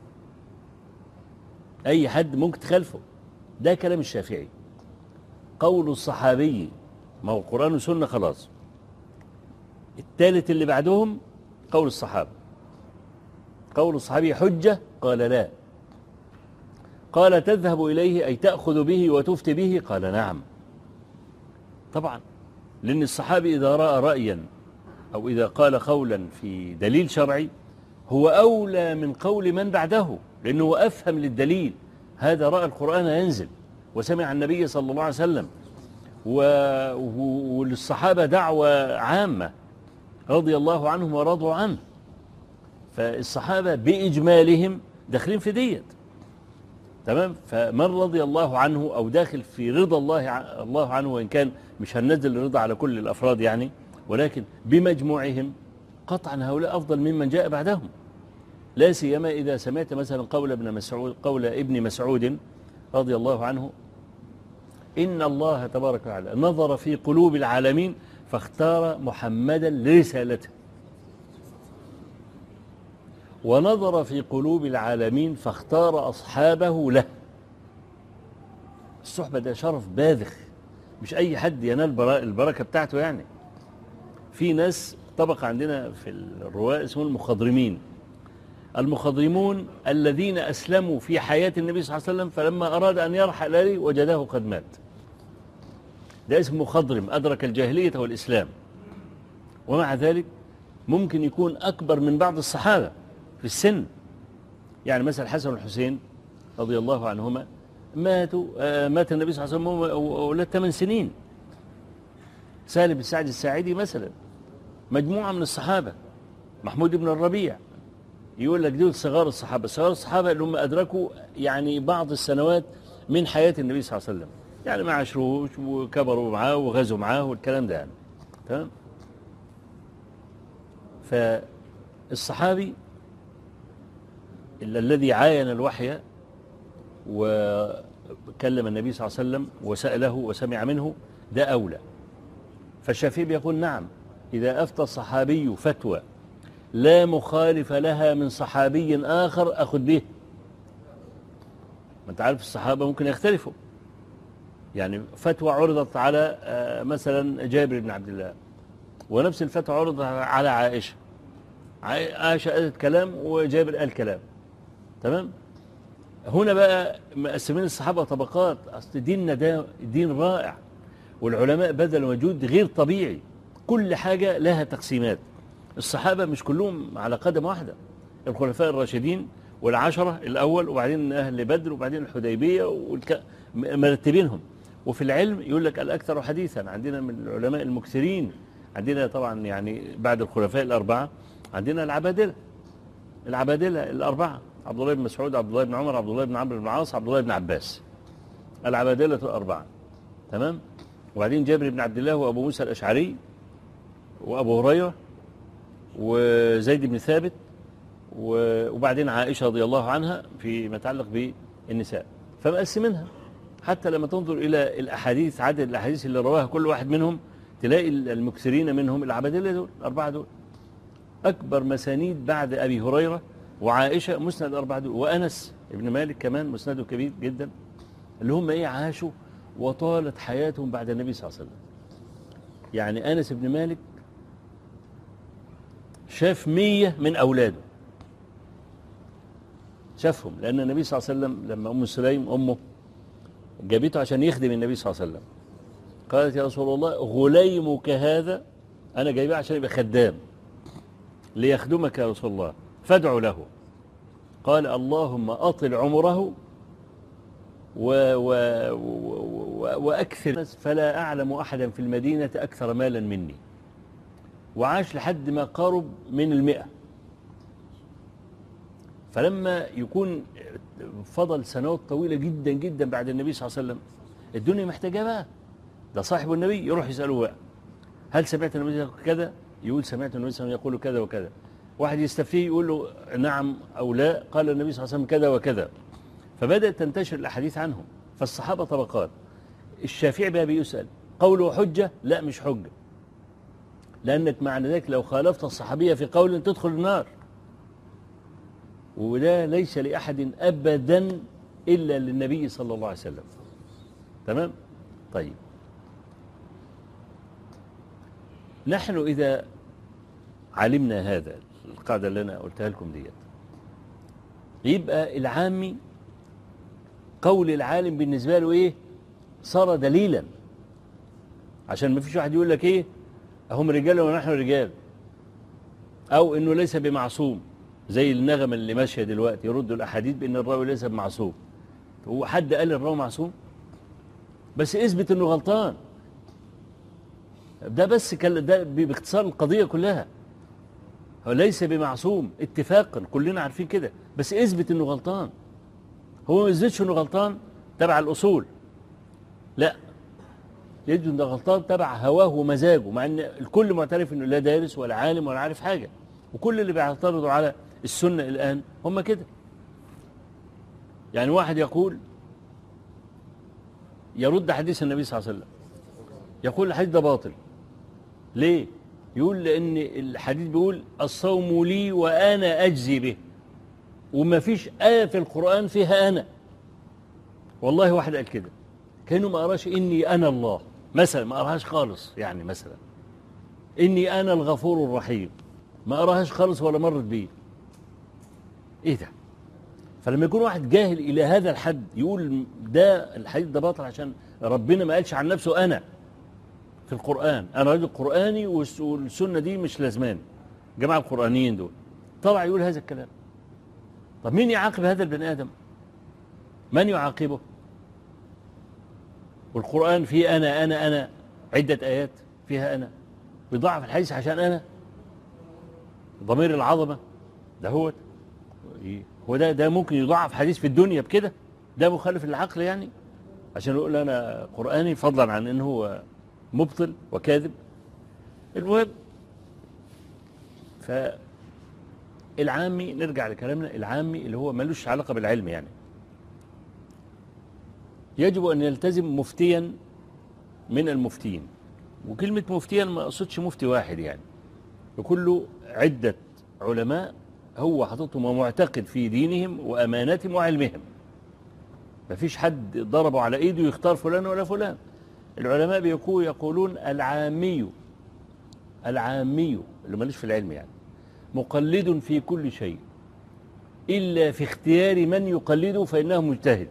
اي حد ممكن تخالفه ده كلام الشافعي قول الصحابي ما هو قرآن وسنة خلاص الثالث اللي بعدهم قول الصحابة قول الصحابي حجة قال لا قال تذهب إليه أي تأخذ به وتفتي به قال نعم طبعا لأن الصحابي إذا رأى رأيا أو إذا قال قولا في دليل شرعي هو أولى من قول من بعده لأنه أفهم للدليل هذا رأى القرآن ينزل وسمع النبي صلى الله عليه وسلم و... و- وللصحابة دعوة عامة رضي الله عنهم ورضوا عنه فالصحابة بإجمالهم داخلين في ديت تمام فمن رضي الله عنه أو داخل في رضا الله ع- الله عنه وإن كان مش هننزل الرضا على كل الأفراد يعني ولكن بمجموعهم قطعا هؤلاء أفضل ممن جاء بعدهم لا سيما إذا سمعت مثلا قول ابن مسعود قول ابن مسعود رضي الله عنه إن الله تبارك وتعالى نظر في قلوب العالمين فاختار محمدا لرسالته ونظر في قلوب العالمين فاختار أصحابه له الصحبة ده شرف باذخ مش أي حد ينال برا- البركة بتاعته يعني في ناس طبقة عندنا في الرواة اسمهم المخضرمين المخضرمون الذين أسلموا في حياة النبي صلى الله عليه وسلم فلما أراد أن يرحل إليه وجده قد مات ده اسمه مخضرم أدرك الجاهلية والإسلام ومع ذلك ممكن يكون أكبر من بعض الصحابة في السن يعني مثلا الحسن والحسين رضي الله عنهما ماتوا آه، مات النبي صلى الله عليه وسلم وهو أولاد ثمان سنين سالم بن سعد الساعدي مثلا مجموعة من الصحابة محمود بن الربيع يقول لك دول صغار الصحابة صغار الصحابة اللي هم أدركوا يعني بعض السنوات من حياة النبي صلى الله عليه وسلم يعني ما عاشروش وكبروا معاه وغزوا معاه والكلام ده يعني تمام فالصحابي ال- الذي عاين الوحي وكلم النبي صلى الله عليه وسلم وسأله وسمع منه ده أولى فالشافعي بيقول نعم إذا أفتى الصحابي فتوى لا مخالف لها من صحابي آخر أخذ به ما أنت عارف الصحابة ممكن يختلفوا يعني فتوى عرضت على آه، مثلا جابر بن عبد الله ونفس الفتوى عرضت على عائشة عا- عائشة قالت كلام وجابر قال كلام تمام هنا بقى مقسمين الصحابة طبقات أصل ديننا ده دين رائع والعلماء بذلوا مجهود غير طبيعي كل حاجة لها تقسيمات الصحابة مش كلهم على قدم واحدة الخلفاء الراشدين والعشرة الأول وبعدين أهل بدر وبعدين الحديبية والك... م- مرتبينهم وفي العلم يقول لك الأكثر حديثا عندنا من العلماء المكثرين عندنا طبعا يعني بعد الخلفاء الأربعة عندنا العبادلة العبادلة الأربعة عبد الله بن مسعود عبد الله بن عمر عبد الله بن عمرو بن العاص عبد الله بن عباس العبادلة الأربعة تمام وبعدين جابر بن عبد الله وأبو موسى الأشعري وأبو هريرة وزيد بن ثابت و- وبعدين عائشة رضي الله عنها فيما يتعلق بالنساء فمقسمينها حتى لما تنظر إلى الأحاديث عدد الأحاديث اللي رواها كل واحد منهم تلاقي المكثرين منهم العبادلة دول الأربعة دول أكبر مسانيد بعد أبي هريرة وعائشة مسند الأربعة دول وأنس ابن مالك كمان مسنده كبير جدا اللي هم إيه عاشوا وطالت حياتهم بعد النبي صلى الله عليه وسلم يعني أنس بن مالك شاف مية من أولاده شافهم لأن النبي صلى الله عليه وسلم لما أم سليم أمه جابته عشان يخدم النبي صلى الله عليه وسلم قالت يا رسول الله غليمك هذا أنا جايبه عشان يبقى خدام ليخدمك يا رسول الله فادعوا له قال اللهم أطل عمره و و و وأكثر فلا أعلم أحدا في المدينة أكثر مالا مني وعاش لحد ما قارب من المئة فلما يكون فضل سنوات طويلة جدا جدا بعد النبي صلى الله عليه وسلم الدنيا محتاجة بقى ده صاحب النبي يروح يسأله بقى هل سمعت النبي يقول كذا يقول سمعت النبي صلى الله عليه وسلم يقول كذا وكذا واحد يستفتيه يقول له نعم أو لا قال النبي صلى الله عليه وسلم كذا وكذا فبدأت تنتشر الأحاديث عنهم فالصحابة طبقات الشافعي بقى بيسأل قوله حجة لا مش حجة لأنك معنى ذلك لو خالفت الصحابية في قول تدخل النار وده ليس لأحد أبدا إلا للنبي صلى الله عليه وسلم تمام طيب نحن إذا علمنا هذا القاعدة اللي أنا قلتها لكم ديت يبقى العامي قول العالم بالنسبة له إيه صار دليلا عشان ما فيش واحد يقول لك إيه هم رجال ونحن رجال أو إنه ليس بمعصوم زي النغمة اللي ماشية دلوقتي يردوا الأحاديث بأن الراوي ليس بمعصوم هو حد قال الراوي معصوم بس اثبت إنه غلطان ده بس كان ده باختصار القضية كلها هو ليس بمعصوم اتفاقا كلنا عارفين كده بس اثبت انه غلطان هو ما يثبتش انه غلطان تبع الاصول لا يجد انه غلطان تبع هواه ومزاجه مع ان الكل معترف انه لا دارس ولا عالم ولا عارف حاجه وكل اللي بيعترضوا على السنه الان هم كده يعني واحد يقول يرد حديث النبي صلى الله عليه وسلم يقول الحديث ده باطل ليه يقول لأن الحديث بيقول الصوم لي وأنا أجزي به وما فيش آية في القرآن فيها أنا والله واحد قال كده كانوا ما قراش إني أنا الله مثلا ما قراهاش خالص يعني مثلا إني أنا الغفور الرحيم ما قراهاش خالص ولا مرت بيه إيه ده فلما يكون واحد جاهل إلى هذا الحد يقول ده الحديث ده باطل عشان ربنا ما قالش عن نفسه أنا في القرآن أنا راجل قرآني والس- والسنة دي مش لازمان جماعة القرآنيين دول طلع يقول هذا الكلام طب مين يعاقب هذا البني آدم من يعاقبه والقرآن فيه أنا أنا أنا عدة آيات فيها أنا بيضعف الحديث عشان أنا ضمير العظمة ده هو إيه؟ هو ده ده ممكن يضعف حديث في الدنيا بكده ده مخالف للعقل يعني عشان يقول أنا قرآني فضلا عن أنه هو مبطل وكاذب المهم فالعامي نرجع لكلامنا العامي اللي هو ملوش علاقة بالعلم يعني يجب أن يلتزم مفتيا من المفتين وكلمة مفتيا ما أقصدش مفتي واحد يعني وكله عدة علماء هو حاططهم ومعتقد في دينهم وأماناتهم وعلمهم مفيش حد ضربه على ايده يختار فلان ولا فلان العلماء بيقول يقولون العامي العامي اللي ماليش في العلم يعني مقلد في كل شيء إلا في اختيار من يقلده فإنه مجتهد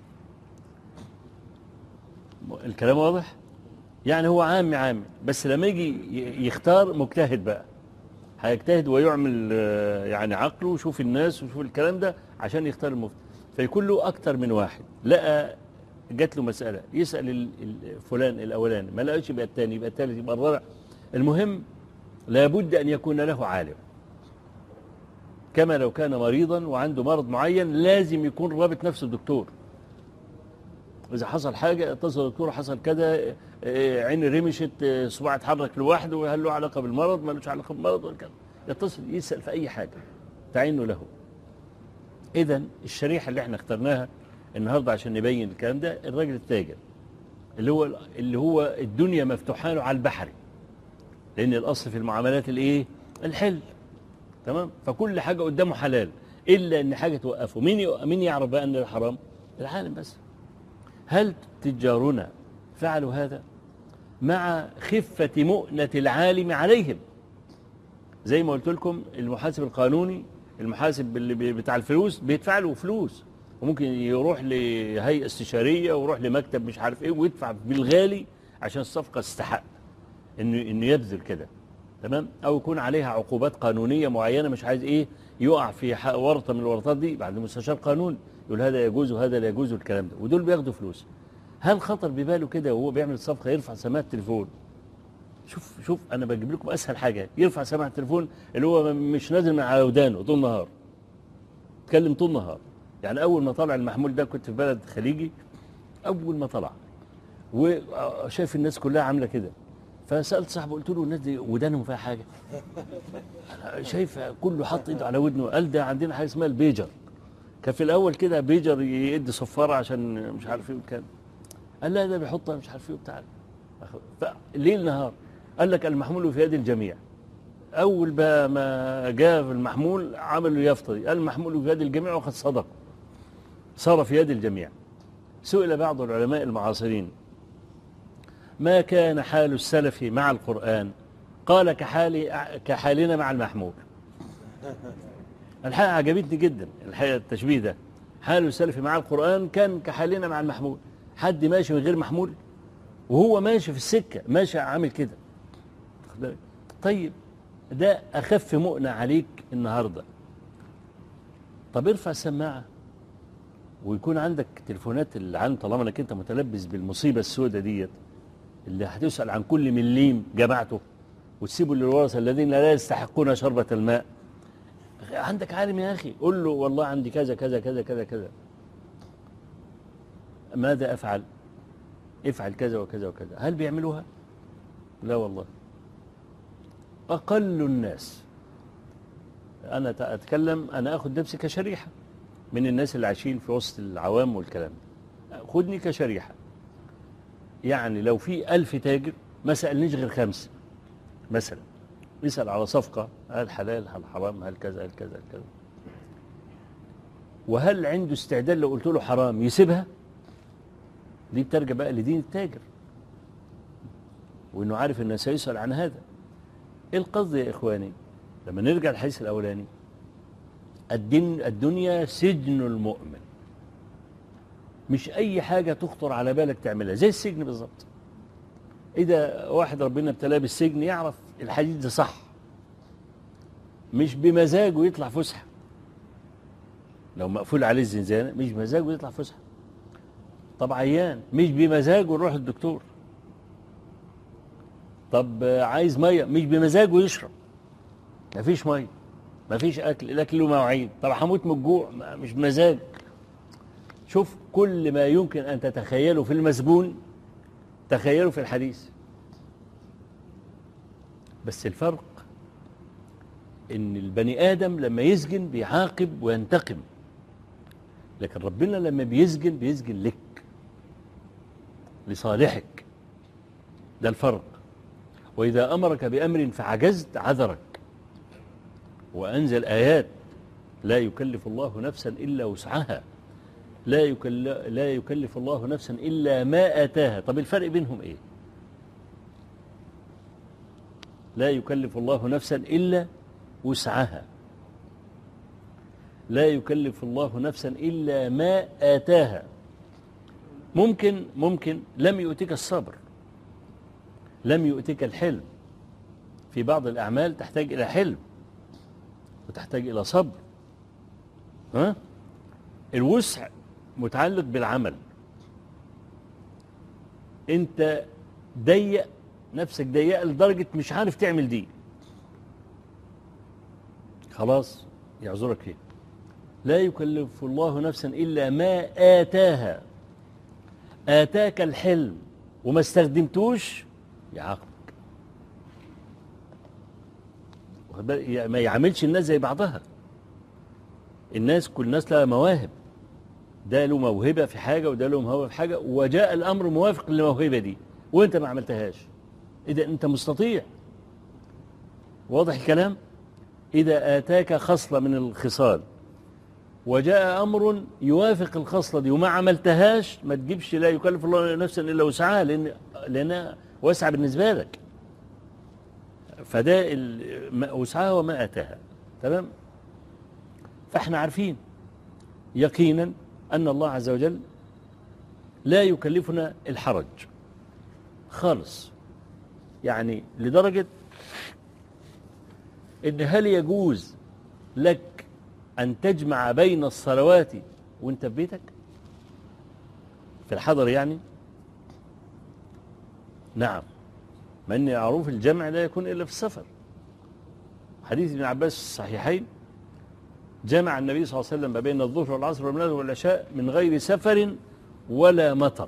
الكلام واضح يعني هو عامي عامي بس لما يجي ي- يختار مجتهد بقى هيجتهد ويعمل آه، يعني عقله ويشوف الناس ويشوف الكلام ده عشان يختار المفتي فيكون له أكتر من واحد لقى جات له مسألة يسأل ال- ال- فلان الأولاني ما لقاش يبقى الثاني يبقى الثالث يبقى الرابع المهم لابد أن يكون له عالم كما لو كان مريضا وعنده مرض معين لازم يكون رابط نفسه الدكتور إذا حصل حاجة اتصل الدكتور حصل كذا آه، عيني رمشت آه، صباعي اتحرك لوحده هل له علاقة بالمرض ما لهش علاقة بالمرض ولا كذا يتصل يسأل في أي حاجة تعين له إذا الشريحة اللي احنا اخترناها النهاردة عشان نبين الكلام ده الراجل التاجر اللي هو اللي هو الدنيا مفتوحة له على البحر لأن الأصل في المعاملات الإيه؟ الحل تمام فكل حاجة قدامه حلال إلا إن حاجة توقفه مين يق- مين يعرف بقى أن ده حرام؟ العالم بس هل تجارنا فعلوا هذا مع خفة مؤنة العالم عليهم زي ما قلت لكم المحاسب القانوني المحاسب اللي بي- بتاع الفلوس بيدفع له فلوس وممكن يروح لهيئة استشارية ويروح لمكتب مش عارف ايه ويدفع بالغالي عشان الصفقة تستحق انه انه يبذل كده تمام او يكون عليها عقوبات قانونية معينة مش عايز ايه يقع في ح- ورطة من الورطات دي بعد مستشار قانون يقول هذا يجوز وهذا لا يجوز والكلام ده ودول بياخدوا فلوس هل خطر بباله كده وهو بيعمل الصفقة يرفع سماعة التليفون شوف شوف انا بجيب لكم اسهل حاجه يرفع سماعه التليفون اللي هو مش نازل من على ودانه طول النهار اتكلم طول النهار يعني اول ما طلع المحمول ده كنت في بلد خليجي اول ما طلع وشايف الناس كلها عامله كده فسالت صاحبه قلت له الناس دي ودانهم فيها حاجه انا شايف كله حاطط ايده على ودنه قال ده عندنا حاجه اسمها البيجر كان في الاول كده بيجر يدي صفاره عشان مش عارف ايه وكان قال لا ده بيحطها مش عارف ايه وبتاع ليل نهار قال لك المحمول في يد الجميع اول ما- ما جاء في المحمول عملوا يافطه دي قال المحمول في يد الجميع وقد صدق صار في يد الجميع سئل بعض العلماء المعاصرين ما كان حال السلف مع القرآن قال كحال كحالنا مع المحمول الحقيقة عجبتني جدا الحقيقة التشبيه ده حال السلف مع القرآن كان كحالنا مع المحمول حد ماشي من غير محمول وهو ماشي في السكة ماشي عامل كده واخد بالك؟ طيب ده أخف مؤنة عليك النهاردة طب ارفع السماعة ويكون عندك تليفونات العام طالما انك انت متلبس بالمصيبة السوداء ديت اللي هتسأل عن كل مليم جمعته وتسيبه للورثة الذين لا يستحقون شربة الماء عندك عالم يا أخي قول له والله عندي كذا كذا كذا كذا كذا ماذا أفعل افعل كذا وكذا وكذا هل بيعملوها لا والله أقل الناس أنا أتكلم أنا أخذ نفسي كشريحة من الناس اللي عايشين في وسط العوام والكلام ده. خدني كشريحة يعني لو في ألف تاجر ما سألنيش غير خمسة مثلا يسأل على صفقة هل حلال هل حرام هل كذا هل كذا هل كذا وهل عنده استعداد لو قلت له حرام يسيبها دي بترجع بقى لدين التاجر وانه عارف انه سيسأل عن هذا ايه القصد يا اخواني لما نرجع للحديث الاولاني الدين الدنيا سجن المؤمن مش اي حاجة تخطر على بالك تعملها زي السجن بالظبط اذا واحد ربنا ابتلاه بالسجن يعرف الحديث ده صح مش بمزاجه يطلع فسحه لو مقفول عليه الزنزانة مش بمزاجه يطلع فسحه طب عيان مش بمزاجه يروح الدكتور طب عايز ميه مش بمزاجه يشرب مفيش ميه مفيش اكل الاكل له مواعيد طب هموت من الجوع مش بمزاج شوف كل ما يمكن ان تتخيله في المسجون تخيله في الحديث بس الفرق ان البني ادم لما يسجن بيعاقب وينتقم لكن ربنا لما بيسجن بيسجن لك لصالحك ده الفرق وإذا أمرك بأمر فعجزت عذرك وأنزل آيات لا يكلف الله نفسا إلا وسعها لا, يكل لا يكلف الله نفسا إلا ما آتاها طب الفرق بينهم إيه لا يكلف الله نفسا إلا وسعها لا يكلف الله نفسا إلا ما آتاها ممكن ممكن لم يؤتك الصبر لم يؤتك الحلم في بعض الأعمال تحتاج إلى حلم وتحتاج إلى صبر ها؟ الوسع متعلق بالعمل انت ضيق نفسك ضيقه لدرجة مش عارف تعمل دي خلاص يعذرك فيه لا يكلف الله نفسا إلا ما آتاها آتاك الحلم وما استخدمتوش يعاقبك ما يعاملش الناس زي بعضها الناس كل الناس لها مواهب ده له موهبة في حاجة وده له موهبة في حاجة وجاء الأمر موافق للموهبة دي وانت ما عملتهاش إذا أنت مستطيع واضح الكلام إذا آتاك خصلة من الخصال وجاء أمر يوافق الخصلة دي وما عملتهاش ما تجيبش لا يكلف الله نفسا إلا وسعها لأن لأنها واسعة بالنسبة لك فده وسعها وما أتاها تمام فاحنا عارفين يقينا أن الله عز وجل لا يكلفنا الحرج خالص يعني لدرجة إن هل يجوز لك أن تجمع بين الصلوات وانت في بيتك في الحضر يعني نعم مع أن معروف الجمع لا يكون إلا في السفر حديث ابن عباس في الصحيحين جمع النبي صلى الله عليه وسلم ما بين الظهر والعصر والمغرب والعشاء من غير سفر ولا مطر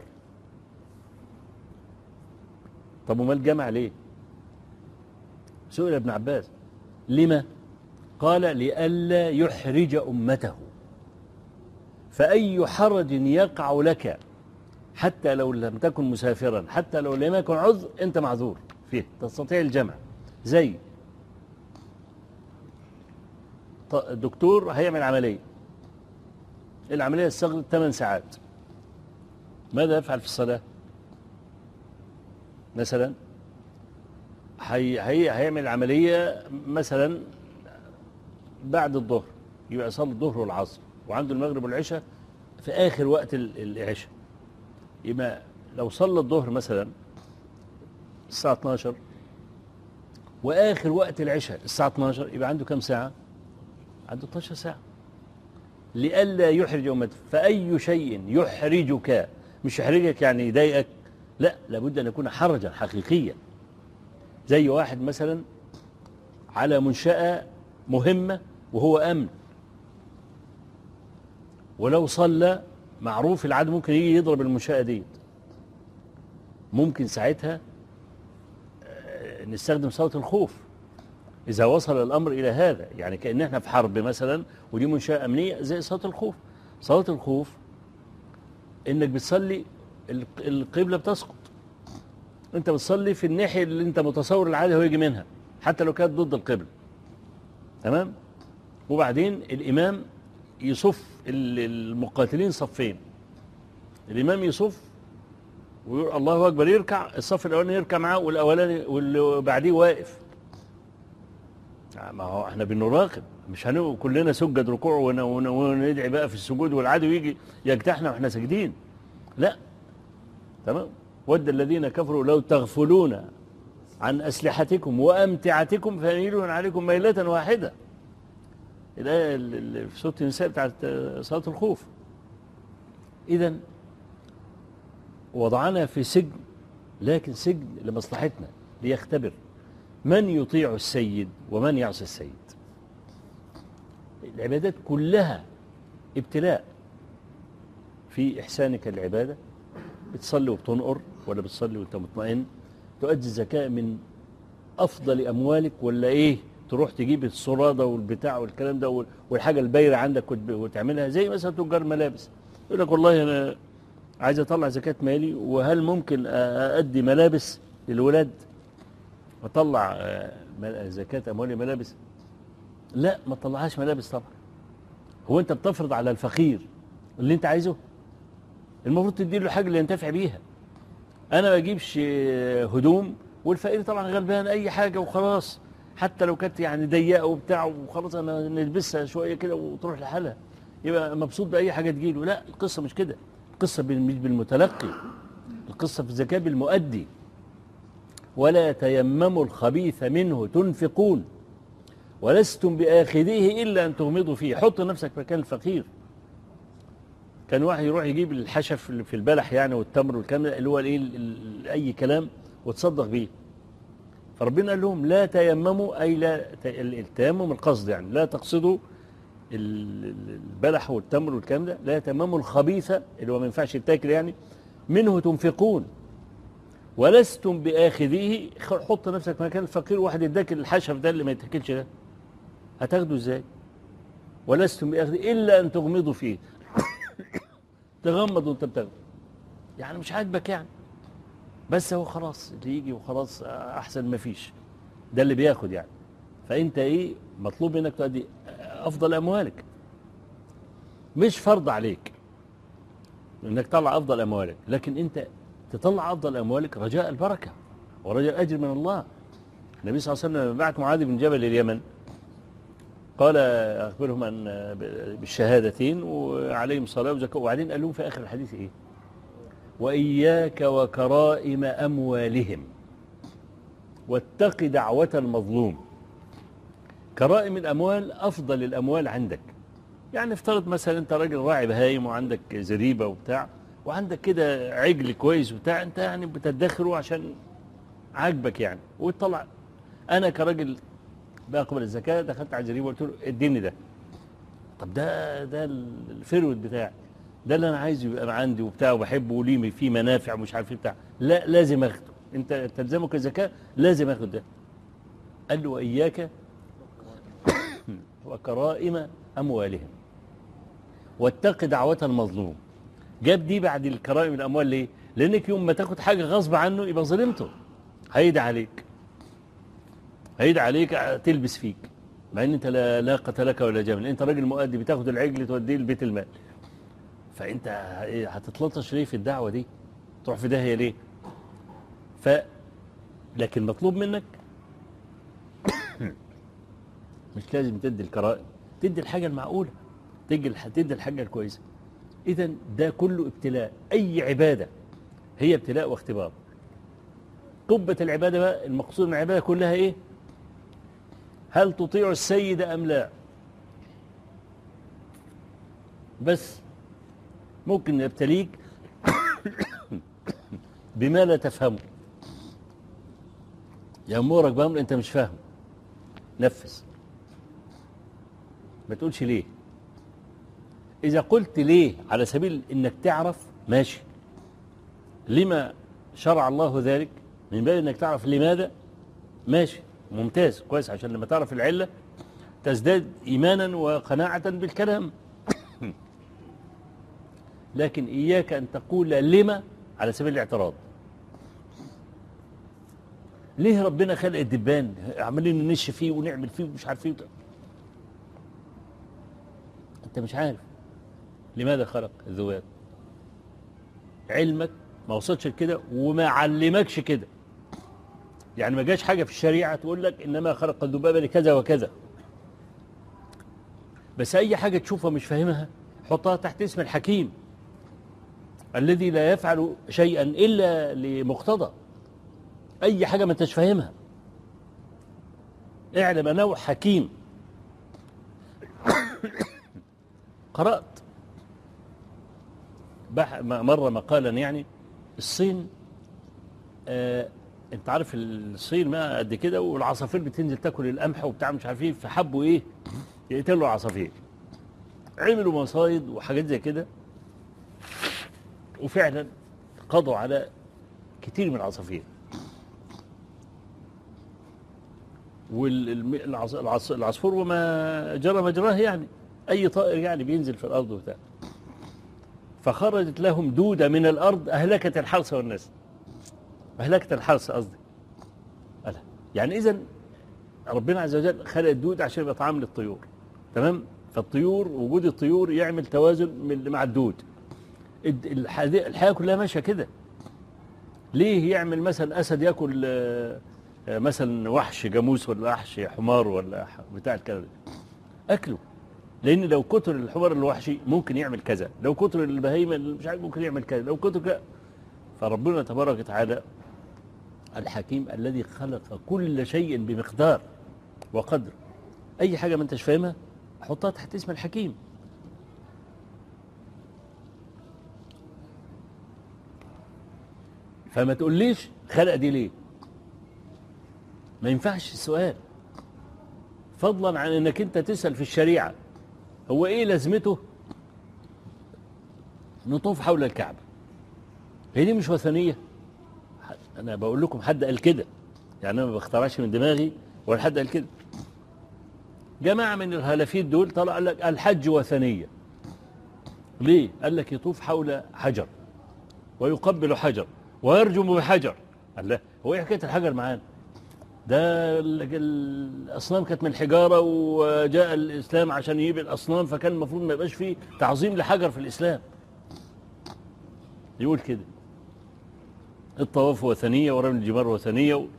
طب وما الجمع ليه سئل ابن عباس لما قال لئلا يحرج أمته فأي حرج يقع لك حتى لو لم تكن مسافرا حتى لو لم يكن عذر أنت معذور فيه تستطيع الجمع زي الدكتور هيعمل عملية العملية استغرقت 8 ساعات ماذا يفعل في الصلاة مثلا هي هي هيعمل عملية مثلا بعد الظهر يبقى يصلي الظهر والعصر وعنده المغرب والعشاء في آخر وقت العشاء يبقى لو صلى الظهر مثلا الساعة 12 وآخر وقت العشاء الساعة 12 يبقى عنده كم ساعة عنده 12 ساعة لئلا يحرج أمته فأي شيء يحرجك مش يحرجك يعني يضايقك لا لابد أن يكون حرجا حقيقيا زي واحد مثلا على منشأة مهمة وهو أمن ولو صلى معروف العدو ممكن يجي يضرب المنشأة ديت ممكن ساعتها نستخدم صوت الخوف إذا وصل الأمر إلى هذا يعني كأن احنا في حرب مثلا ودي منشأة أمنية زي صوت الخوف صوت الخوف إنك بتصلي القبلة بتسقط انت بتصلي في الناحيه اللي انت متصور العادي هو يجي منها حتى لو كانت ضد القبله تمام وبعدين الامام يصف ال- المقاتلين صفين الامام يصف ويقول الله اكبر يركع الصف الاولاني يركع معاه والاولاني واللي بعديه واقف ما هو احنا بنراقب مش هنبقى كلنا سجد ركوع ون- ون- وندعي بقى في السجود والعدو يجي يجتاحنا واحنا ساجدين لا تمام ود الذين كفروا لو تغفلون عن أسلحتكم وأمتعتكم فيميلون عليكم ميلة واحدة الآية اللي في سورة النساء بتاعت صلاة الخوف إذا وضعنا في سجن لكن سجن لمصلحتنا ليختبر من يطيع السيد ومن يعصي السيد العبادات كلها ابتلاء في إحسانك العبادة بتصلي وبتنقر ولا بتصلي وانت مطمئن تؤدي الزكاة من أفضل أموالك ولا إيه تروح تجيب الصرادة والبتاع والكلام ده وال- والحاجة البايرة عندك وت- وتعملها زي مثلا تجار ملابس يقول لك والله أنا عايز أطلع زكاة مالي وهل ممكن أ- أأدي ملابس للولاد أطلع آه، مل- زكاة أموالي ملابس لا ما تطلعهاش ملابس طبعا هو أنت بتفرض على الفقير اللي أنت عايزه المفروض تديله الحاجة اللي ينتفع بيها انا ما اجيبش هدوم والفقير طبعا غلبان اي حاجه وخلاص حتى لو كانت يعني ضيقه وبتاع وخلاص انا نلبسها شويه كده وتروح لحالها يبقى مبسوط باي حاجه تجيله لا القصه مش كده القصه بال- مش بالمتلقي القصه في الزكاه بالمؤدي ولا تيمموا الخبيث منه تنفقون ولستم باخذيه الا ان تغمضوا فيه حط نفسك مكان الفقير كان واحد يروح يجيب الحشف اللي في البلح يعني والتمر والكلام ده اللي هو الايه ال- ال- اي كلام وتصدق بيه فربنا قال لهم لا تيمموا اي لا ت- ال- التيمم القصد يعني لا تقصدوا ال- ال- البلح والتمر والكلام ده لا تيمموا الخبيث اللي هو ما ينفعش يتاكل يعني منه تنفقون ولستم باخذيه خ- حط نفسك مكان الفقير واحد يداك الحشف ده اللي ما يتاكلش ده هتاخده ازاي ولستم باخذيه الا ان تغمضوا فيه تغمض وانت بتاخده يعني مش عاجبك يعني بس هو خلاص اللي يجي وخلاص احسن ما فيش ده اللي بياخد يعني فانت ايه مطلوب منك تؤدي افضل اموالك مش فرض عليك انك تطلع افضل اموالك لكن انت تطلع افضل اموالك رجاء البركه ورجاء الاجر من الله النبي صلى الله عليه وسلم لما بعت معاذ بن جبل اليمن قال أخبرهم أن بالشهادتين وعليهم صلاة وزكاة وبعدين قال لهم في آخر الحديث إيه وإياك وكرائم أموالهم واتق دعوة المظلوم كرائم الأموال أفضل الأموال عندك يعني افترض مثلا أنت راجل راعي بهايم وعندك زريبة وبتاع وعندك كده عجل كويس وبتاع أنت يعني بتدخره عشان عاجبك يعني وتطلع أنا كراجل بقبل الزكاة دخلت على الجريمة وقلت له اديني ده طب ده ده الفرود بتاعي ده اللي انا عايزه يبقى عندي وبتاع وبحبه وليه فيه منافع ومش عارف ايه بتاع لا لازم اخده انت تلزمك الزكاة لازم اخد ده قال له واياك وكرائم اموالهم واتق دعوة المظلوم جاب دي بعد الكرائم الاموال ليه لانك يوم ما تاخد حاجة غصب عنه يبقى ظلمته هيدعي عليك هيدعي عليك تلبس فيك مع ان انت لا لاقة لك ولا جمل انت راجل مؤدي بتاخد العجل توديه لبيت المال فانت إيه هتتلطش ليه في الدعوة دي تروح في داهية ليه ف لكن مطلوب منك مش لازم تدي الكرائم تدي الحاجة المعقولة تدي الح- تدي الحاجة الكويسة اذا ده كله ابتلاء اي عبادة هي ابتلاء واختبار قبة العبادة بقى المقصود من العبادة كلها ايه هل تطيع السيد أم لا بس ممكن يبتليك بما لا تفهمه يأمرك بأمر أنت مش فاهمه نفذ ما تقولش ليه إذا قلت ليه على سبيل إنك تعرف ماشي لما شرع الله ذلك من باب إنك تعرف لماذا ماشي ممتاز كويس عشان لما تعرف العلة تزداد إيمانا وقناعة بالكلام لكن إياك أن تقول لما على سبيل الاعتراض ليه ربنا خلق الدبان عمالين ننش فيه ونعمل فيه ومش عارف ايه انت مش عارف لماذا خلق الذباب علمك ما وصلش لكده وما علمكش كده يعني ما جاش حاجة في الشريعة تقول لك إنما خلق الذباب لكذا وكذا بس أي حاجة تشوفها مش فاهمها حطها تحت اسم الحكيم الذي لا يفعل شيئا إلا لمقتضى أي حاجة ما انتش فاهمها اعلم أنه حكيم قرأت بح مرة مقالا يعني الصين آه انت عارف الصين ما قد كده والعصافير بتنزل تاكل القمح وبتاع مش عارف ايه فحبوا ايه يقتلوا العصافير عملوا مصايد وحاجات زي كده وفعلا قضوا على كتير من العصافير والعصفور وما جرى مجراه يعني اي طائر يعني بينزل في الارض وبتاع فخرجت لهم دودة من الأرض أهلكت الحرث والناس أهلكت الحرث قصدي يعني إذا ربنا عز وجل خلق الدود عشان يبقى طعام للطيور تمام فالطيور وجود الطيور يعمل توازن مع الدود الحياة كلها ماشية كده ليه يعمل مثلا أسد يأكل مثلا وحش جاموس ولا وحش حمار ولا بتاع الكلام أكله لان لو كتر الحمار الوحشي ممكن يعمل كذا لو كتر البهيمه مش عارف ممكن يعمل كذا لو كتر كذا فربنا تبارك وتعالى الحكيم الذي خلق كل شيء بمقدار وقدر اي حاجه ما انتش فاهمها حطها تحت اسم الحكيم فما تقوليش خلق دي ليه ما ينفعش السؤال فضلا عن انك انت تسال في الشريعه هو ايه لازمته نطوف حول الكعبة هي دي مش وثنية انا بقول لكم حد قال كده يعني انا ما بخترعش من دماغي ولا حد قال كده جماعة من الهلافيت دول طلع قال لك الحج وثنية ليه قال لك يطوف حول حجر ويقبل حجر ويرجم بحجر قال لا هو ايه حكايه الحجر معانا ده الأصنام كانت من حجارة وجاء الإسلام عشان يجيب الأصنام فكان المفروض ما يبقاش فيه تعظيم لحجر في الإسلام يقول كده الطواف وثنية ورمي الجمار وثنية و...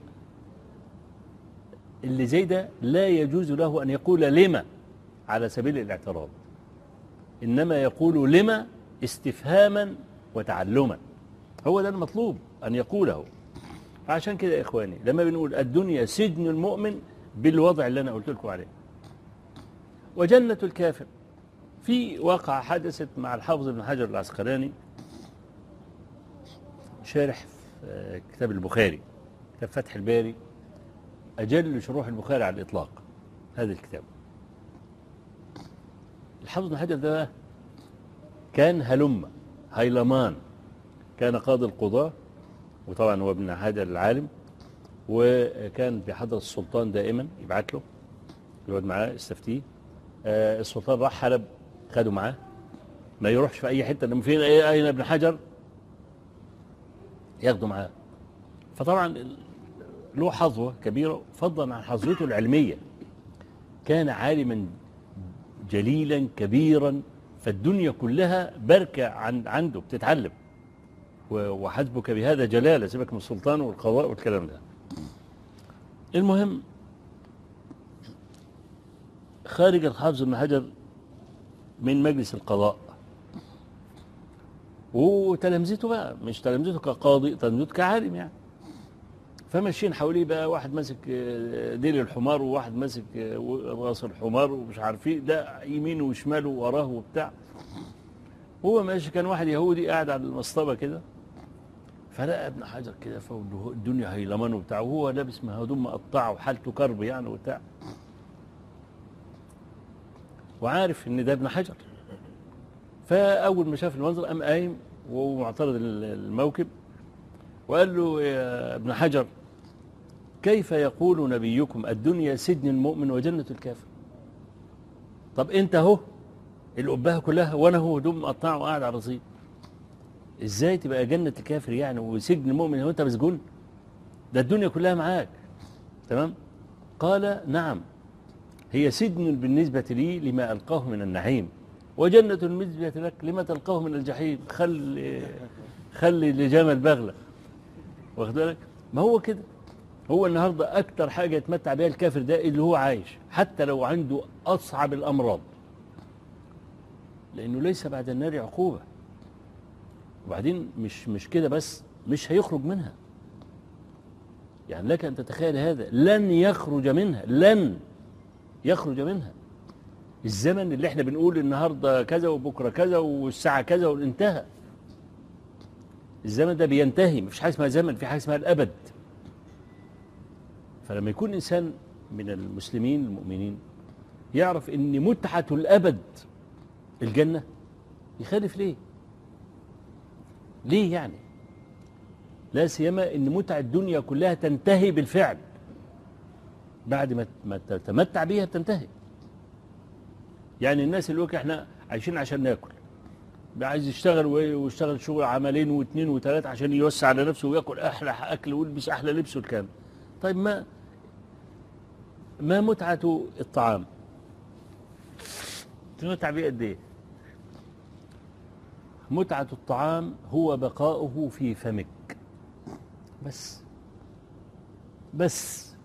اللي زي ده لا يجوز له أن يقول لما على سبيل الاعتراض إنما يقول لما استفهاما وتعلما هو ده المطلوب أن يقوله عشان كده يا إخواني لما بنقول الدنيا سجن المؤمن بالوضع اللي أنا قلت لكم عليه وجنة الكافر في واقعة حدثت مع الحافظ ابن حجر العسقلاني شارح في كتاب البخاري كتاب فتح الباري أجل شروح البخاري على الإطلاق هذا الكتاب الحافظ ابن حجر ده كان هلم هيلمان كان قاضي القضاة وطبعا هو ابن حجر العالم وكان بحضرة السلطان دائما يبعت له يقعد معاه يستفتيه آه السلطان راح حلب خده معاه ما يروحش في اي حته لما فين اين ابن حجر ياخده معاه فطبعا له حظوه كبيره فضلا عن حظوته العلميه كان عالما جليلا كبيرا فالدنيا كلها بركه عن عنده بتتعلم وحسبك بهذا جلاله سيبك من السلطان والقضاء والكلام ده المهم خارج الحافظ ابن حجر من مجلس القضاء وتلامذته بقى مش تلامذته كقاضي تلامذته كعالم يعني فماشيين حواليه بقى واحد ماسك ديل الحمار وواحد ماسك راس الحمار ومش عارف ايه ده يمينه وشماله وراه وبتاع هو ماشي كان واحد يهودي قاعد على المصطبه كده فلقى ابن حجر كده الدنيا هيلمان وبتاع وهو لابس هدوم مقطعه وحالته كرب يعني وبتاع وعارف ان ده ابن حجر فاول ما شاف المنظر قام قايم وهو معترض الموكب وقال له يا ابن حجر كيف يقول نبيكم الدنيا سجن المؤمن وجنة الكافر طب انت اهو القباها كلها وانا هو هدوم مقطعه وقاعد على الرصيف ازاي تبقى جنة الكافر يعني وسجن المؤمن وانت مسجون ده الدنيا كلها معاك تمام قال نعم هي سجن بالنسبة لي لما ألقاه من النعيم وجنة بالنسبة لك لما تلقاه من الجحيم خلي خلي لجمل بغلة واخد بالك ما هو كده هو النهاردة أكتر حاجة يتمتع بها الكافر ده اللي هو عايش حتى لو عنده أصعب الأمراض لأنه ليس بعد النار عقوبة وبعدين مش مش كده بس مش هيخرج منها يعني لك أن تتخيل هذا لن يخرج منها لن يخرج منها الزمن اللي احنا بنقول النهاردة كذا وبكرة كذا والساعة كذا وانتهى الزمن ده بينتهي مفيش حاجة اسمها زمن في حاجة اسمها الأبد فلما يكون إنسان من المسلمين المؤمنين يعرف ان متعة الأبد الجنة يخالف ليه ليه يعني لا سيما ان متع الدنيا كلها تنتهي بالفعل بعد ما ما تتمتع بيها بتنتهي يعني الناس اللي يقول احنا عايشين عشان ناكل عايز يشتغل ويشتغل شغل عملين واثنين وثلاثة عشان يوسع على نفسه وياكل احلى اكل ويلبس احلى لبس والكلام طيب ما ما متعة الطعام تمتع بيه قد ايه متعة الطعام هو بقاؤه في فمك بس بس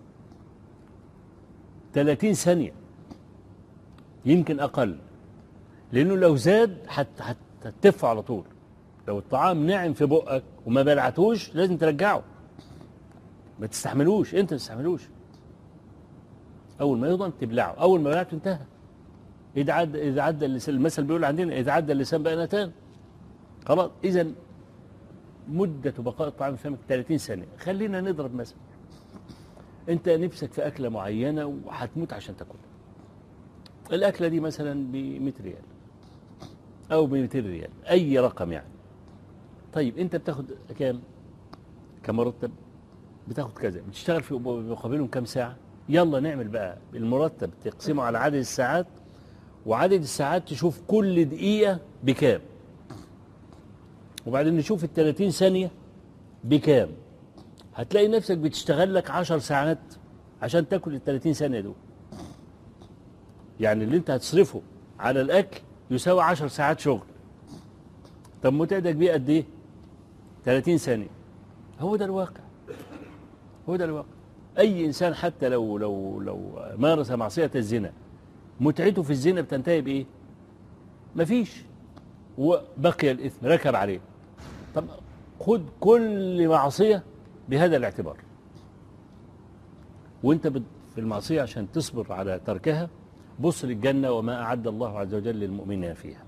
30 ثانية يمكن أقل لأنه لو زاد هتتف على طول لو الطعام ناعم في بقك وما بلعتوش لازم ترجعه ما تستحملوش انت ما تستحملوش اول ما يضم تبلعه اول ما بلعته انتهى اذا عدى اذا عدى اللسان المثل بيقول عندنا اذا عدى اللسان بقى نتان خلاص اذا مدة بقاء الطعام في فمك 30 ثانية خلينا نضرب مثل انت نفسك في أكلة معينة وهتموت عشان تاكلها الأكلة دي مثلا ب 100 ريال أو ب 200 ريال أي رقم يعني طيب أنت بتاخد كام كمرتب بتاخد كذا بتشتغل في مقابلهم كام ساعة يلا نعمل بقى المرتب تقسمه على عدد الساعات وعدد الساعات تشوف كل دقيقة بكام وبعدين نشوف ال 30 ثانية بكام هتلاقي نفسك بتشتغل لك 10 ساعات عشان تاكل ال 30 ثانية دول يعني اللي انت هتصرفه على الأكل يساوي 10 ساعات شغل طب متعدك بيه قد ايه 30 ثانية هو ده الواقع هو ده الواقع أي إنسان حتى لو لو لو مارس معصية الزنا متعته في الزنا بتنتهي بإيه؟ مفيش وبقي الإثم ركب عليه طب خد كل معصية بهذا الاعتبار وانت في المعصية عشان تصبر على تركها بص للجنة وما أعد الله عز وجل للمؤمنين فيها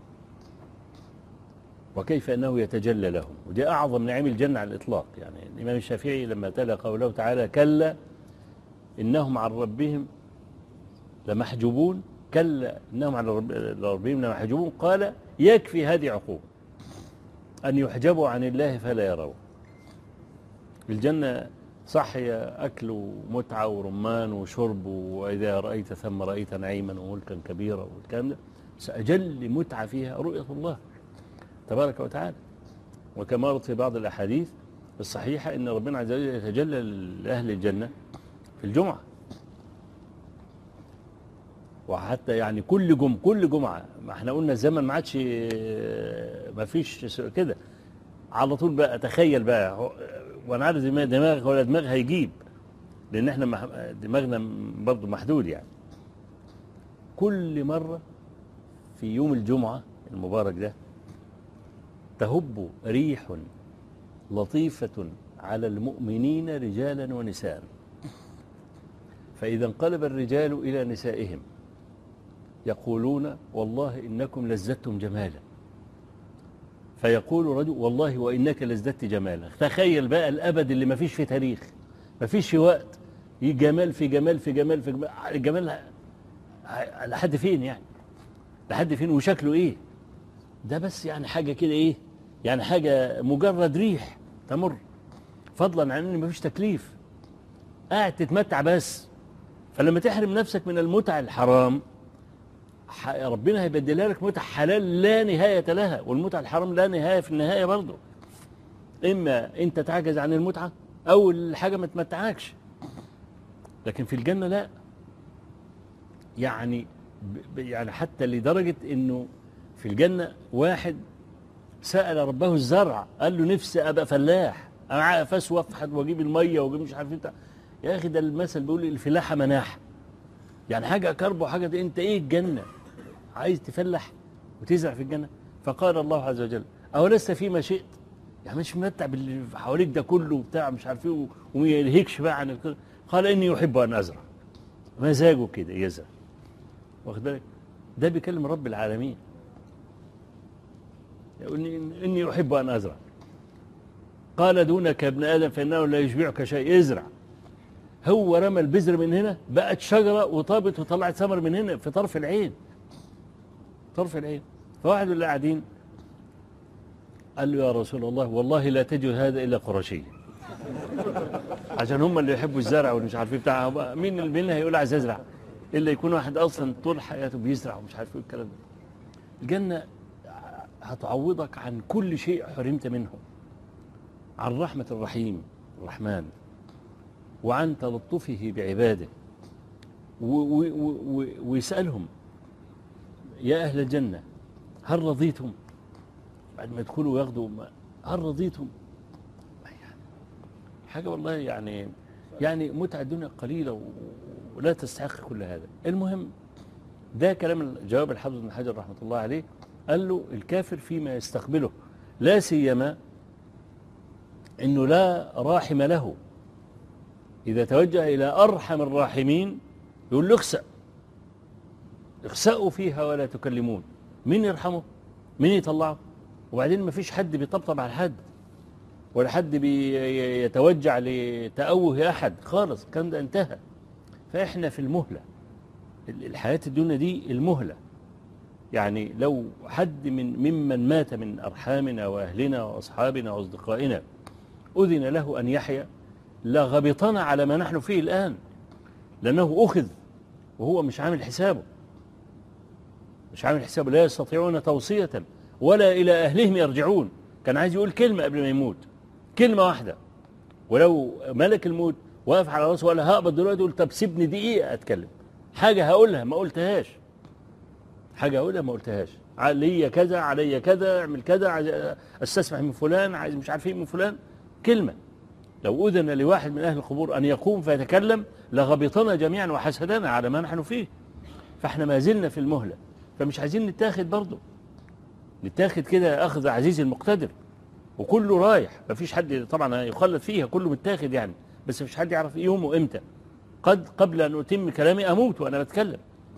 وكيف أنه يتجلى لهم ودي أعظم نعيم الجنة على الإطلاق يعني الإمام الشافعي لما تلا قوله تعالى كلا إنهم عن ربهم لمحجوبون كلا إنهم عن ربهم لمحجوبون قال يكفي هذه عقوبة أن يحجبوا عن الله فلا يروا الجنة صح هي أكل ومتعة ورمان وشرب وإذا رأيت ثم رأيت نعيما وملكا كبيرا والكلام ده سأجل متعة فيها رؤية الله تبارك وتعالى وكما ورد في بعض الأحاديث الصحيحة أن ربنا عز وجل يتجلى لأهل الجنة في الجمعة وحتى يعني كل جم كل جمعة ما احنا قلنا الزمن ما عادش ما فيش كده على طول بقى تخيل بقى وانا عارف دماغك ولا دماغ هيجيب لان احنا دماغنا برضه محدود يعني كل مرة في يوم الجمعة المبارك ده تهب ريح لطيفة على المؤمنين رجالا ونساء فإذا انقلب الرجال إلى نسائهم يقولون والله إنكم لزدتم جمالا فيقول رجل والله وإنك لزدت جمالا تخيل بقى الأبد اللي ما فيش في تاريخ ما فيش في وقت جمال في جمال في جمال في جمال الجمال لحد فين يعني لحد فين وشكله ايه ده بس يعني حاجة كده ايه يعني حاجة مجرد ريح تمر فضلا عن ان ما فيش تكليف قاعد تتمتع بس فلما تحرم نفسك من المتع الحرام ربنا هيبدلها لك متع حلال لا نهاية لها والمتع الحرام لا نهاية في النهاية برضه إما أنت تعجز عن المتعة او الحاجه ما تمتعكش لكن في الجنه لا يعني ب- ب- يعني حتى لدرجه انه في الجنه واحد سال ربه الزرع قال له نفسي ابقى فلاح انا افاس وافحد واجيب الميه واجيب مش عارف إيه بتاع يا اخي ده المثل بيقول الفلاحه مناح يعني حاجه كرب وحاجه دي انت ايه الجنه عايز تفلح وتزرع في الجنه فقال الله عز وجل اولست فيما شئت يعني مش ممتع باللي حواليك ده كله وبتاع مش عارف ايه وما يلهكش بقى عن الكل. قال اني احب ان ازرع مزاجه كده يزرع واخد بالك ده بيكلم رب العالمين يقول إني- اني احب ان ازرع قال دونك يا ابن ادم فانه لا يشبعك شيء ازرع هو رمى البذر من هنا بقت شجره وطابت وطلعت ثمر من هنا في طرف العين طرف العين فواحد من اللي قاعدين قال له يا رسول الله والله لا تجد هذا الا قرشي عشان هم اللي يحبوا الزرع واللي مش عارف ايه بتاع مين مين اللي هيقول عايز ازرع الا يكون واحد اصلا طول حياته بيزرع ومش عارف ايه الكلام ده الجنه هتعوضك عن كل شيء حرمت منه عن رحمه الرحيم الرحمن وعن تلطفه بعباده و- و- و- و- ويسالهم يا اهل الجنه هل رضيتم بعد ما يدخلوا وياخدوا ما- هل رضيتم يعني حاجة والله يعني يعني متعة الدنيا قليلة و- ولا تستحق كل هذا المهم ده كلام جواب الحافظ بن حجر رحمة الله عليه قال له الكافر فيما يستقبله لا سيما انه لا راحم له اذا توجه الى ارحم الراحمين يقول له اخسأ اخسأوا فيها ولا تكلمون مين يرحمه مين يطلعه وبعدين ما فيش حد بيطبطب على حد ولا حد بيتوجع لتأوه أحد خالص الكلام ده انتهى فإحنا في المهلة ال- الحياة الدنيا دي المهلة يعني لو حد من ممن مات من أرحامنا وأهلنا وأصحابنا وأصدقائنا أذن له أن يحيا لغبطنا على ما نحن فيه الآن لأنه أخذ وهو مش عامل حسابه مش عامل حسابه لا يستطيعون توصية ولا إلى أهلهم يرجعون كان عايز يقول كلمة قبل ما يموت كلمة واحدة ولو ملك الموت واقف على راسه ولا هقبض دلوقتي يقول طب سيبني دقيقة أتكلم حاجة هقولها ما قلتهاش حاجة هقولها ما قلتهاش علي كذا علي كذا اعمل كذا عايز استسمح من فلان عايز مش عارف ايه من فلان كلمة لو أذن لواحد من أهل القبور أن يقوم فيتكلم لغبطنا جميعا وحسدنا على ما نحن فيه فاحنا ما زلنا في المهلة فمش عايزين نتاخد برضه نتاخد كده أخذ عزيز المقتدر وكله رايح مفيش حد طبعا يخلد فيها كله متاخد يعني بس مفيش حد يعرف يومه امتى قد قبل أن أتم كلامي أموت وأنا بتكلم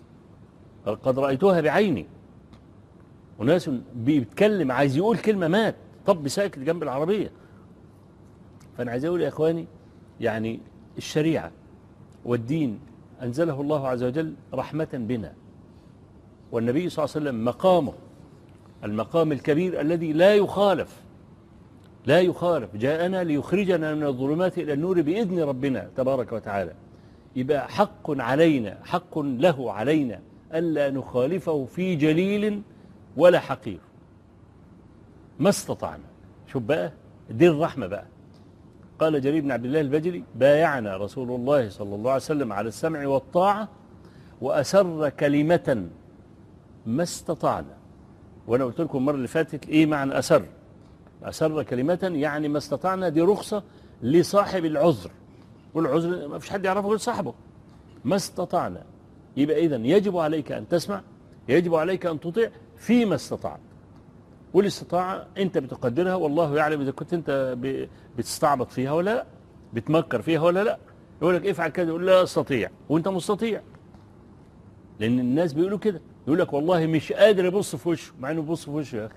قد رأيتها بعيني وناس بيتكلم عايز يقول كلمة مات طب ساكت جنب العربية فأنا عايز أقول يا إخواني يعني الشريعة والدين أنزله الله عز وجل رحمة بنا والنبي صلى الله عليه وسلم مقامه المقام الكبير الذي لا يخالف لا يخالف جاءنا ليخرجنا من الظلمات إلى النور بإذن ربنا تبارك وتعالى يبقى حق علينا حق له علينا ألا نخالفه في جليل ولا حقير ما استطعنا شوف بقى دي الرحمة بقى قال جرير بن عبد الله البجلي بايعنا رسول الله صلى الله عليه وسلم على السمع والطاعة وأسر كلمة ما استطعنا وأنا قلت لكم المرة اللي فاتت إيه معنى أسر أسر كلمة يعني ما استطعنا دي رخصة لصاحب العذر والعذر ما فيش حد يعرفه غير صاحبه ما استطعنا يبقى إذن يجب عليك أن تسمع يجب عليك أن تطيع فيما استطعت والاستطاعة أنت بتقدرها والله يعلم إذا كنت أنت ب- بتستعبط فيها ولا لا بتمكر فيها ولا لا يقول لك افعل كذا يقول لا أستطيع وأنت مستطيع لأن الناس بيقولوا كده يقول لك والله مش قادر يبص في وشه مع إنه يبص في وشه يا أخي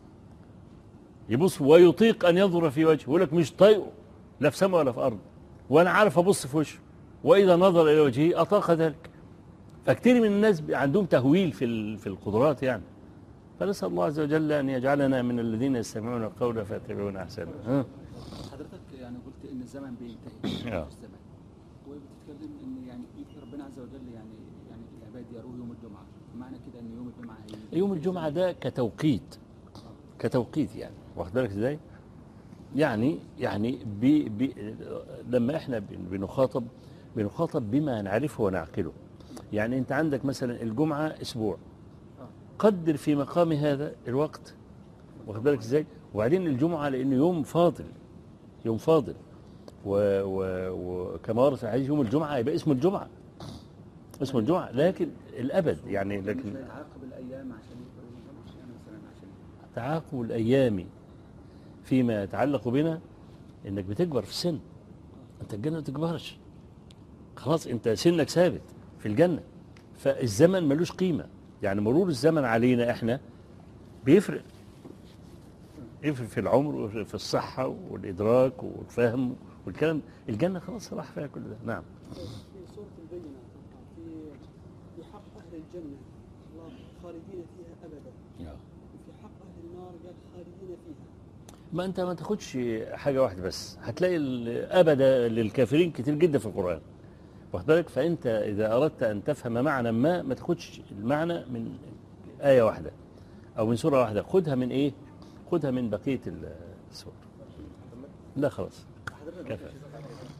يبص ويطيق أن ينظر في وجهه يقول لك مش طايقه لا في سماء ولا في أرض وأنا عارف أبص في وشه وإذا نظر إلى وجهه أطاق ذلك فكتير من الناس عندهم تهويل في ال- في القدرات يعني فنسأل الله عز وجل أن يجعلنا من الذين يستمعون القول فيتبعون أحسنه ها؟ حضرتك يعني قلت ان الزمن بينتهي آه. مفيش زمن وبتتكلم ان يعني ربنا عز وجل يعني يعني العباد يروه يوم الجمعه معنى كده ان يوم الجمعه هي يوم الجمعة ده كتوقيت كتوقيت يعني واخد بالك ازاي؟ يعني يعني بي بي لما احنا بن- بنخاطب بنخاطب بما نعرفه ونعقله يعني انت عندك مثلا الجمعة اسبوع قدر في مقام هذا الوقت واخد بالك ازاي وبعدين الجمعة لانه يوم فاضل يوم فاضل و- و- وكما ورد في الحديث يوم الجمعة يبقى اسمه الجمعة اسمه الجمعة لكن الأبد يعني مش لكن هيتعاقب الايام عشان يبقى يوم الجمعه يعني مثلا عشان تعاقب الأيام فيما يتعلق بنا إنك بتكبر في السن أنت الجنة ما تكبرش خلاص أنت سنك ثابت في الجنة فالزمن ملوش قيمة يعني مرور الزمن علينا إحنا بيفرق يفرق في العمر وفي الصحة والإدراك والفهم والكلام الجنة خلاص راح فيها كل ده نعم في سورة البينة في في حق أهل الجنة الله خالدين فيها أبدا وفي حق أهل النار قال خالدين فيها ما انت ما تاخدش حاجه واحده بس هتلاقي الابدا للكافرين كتير جدا في القران واخد بالك فانت اذا اردت ان تفهم معنى ما ما تاخدش المعنى من ايه واحده او من سوره واحده خدها من ايه خدها من بقيه السور لا خلاص كفى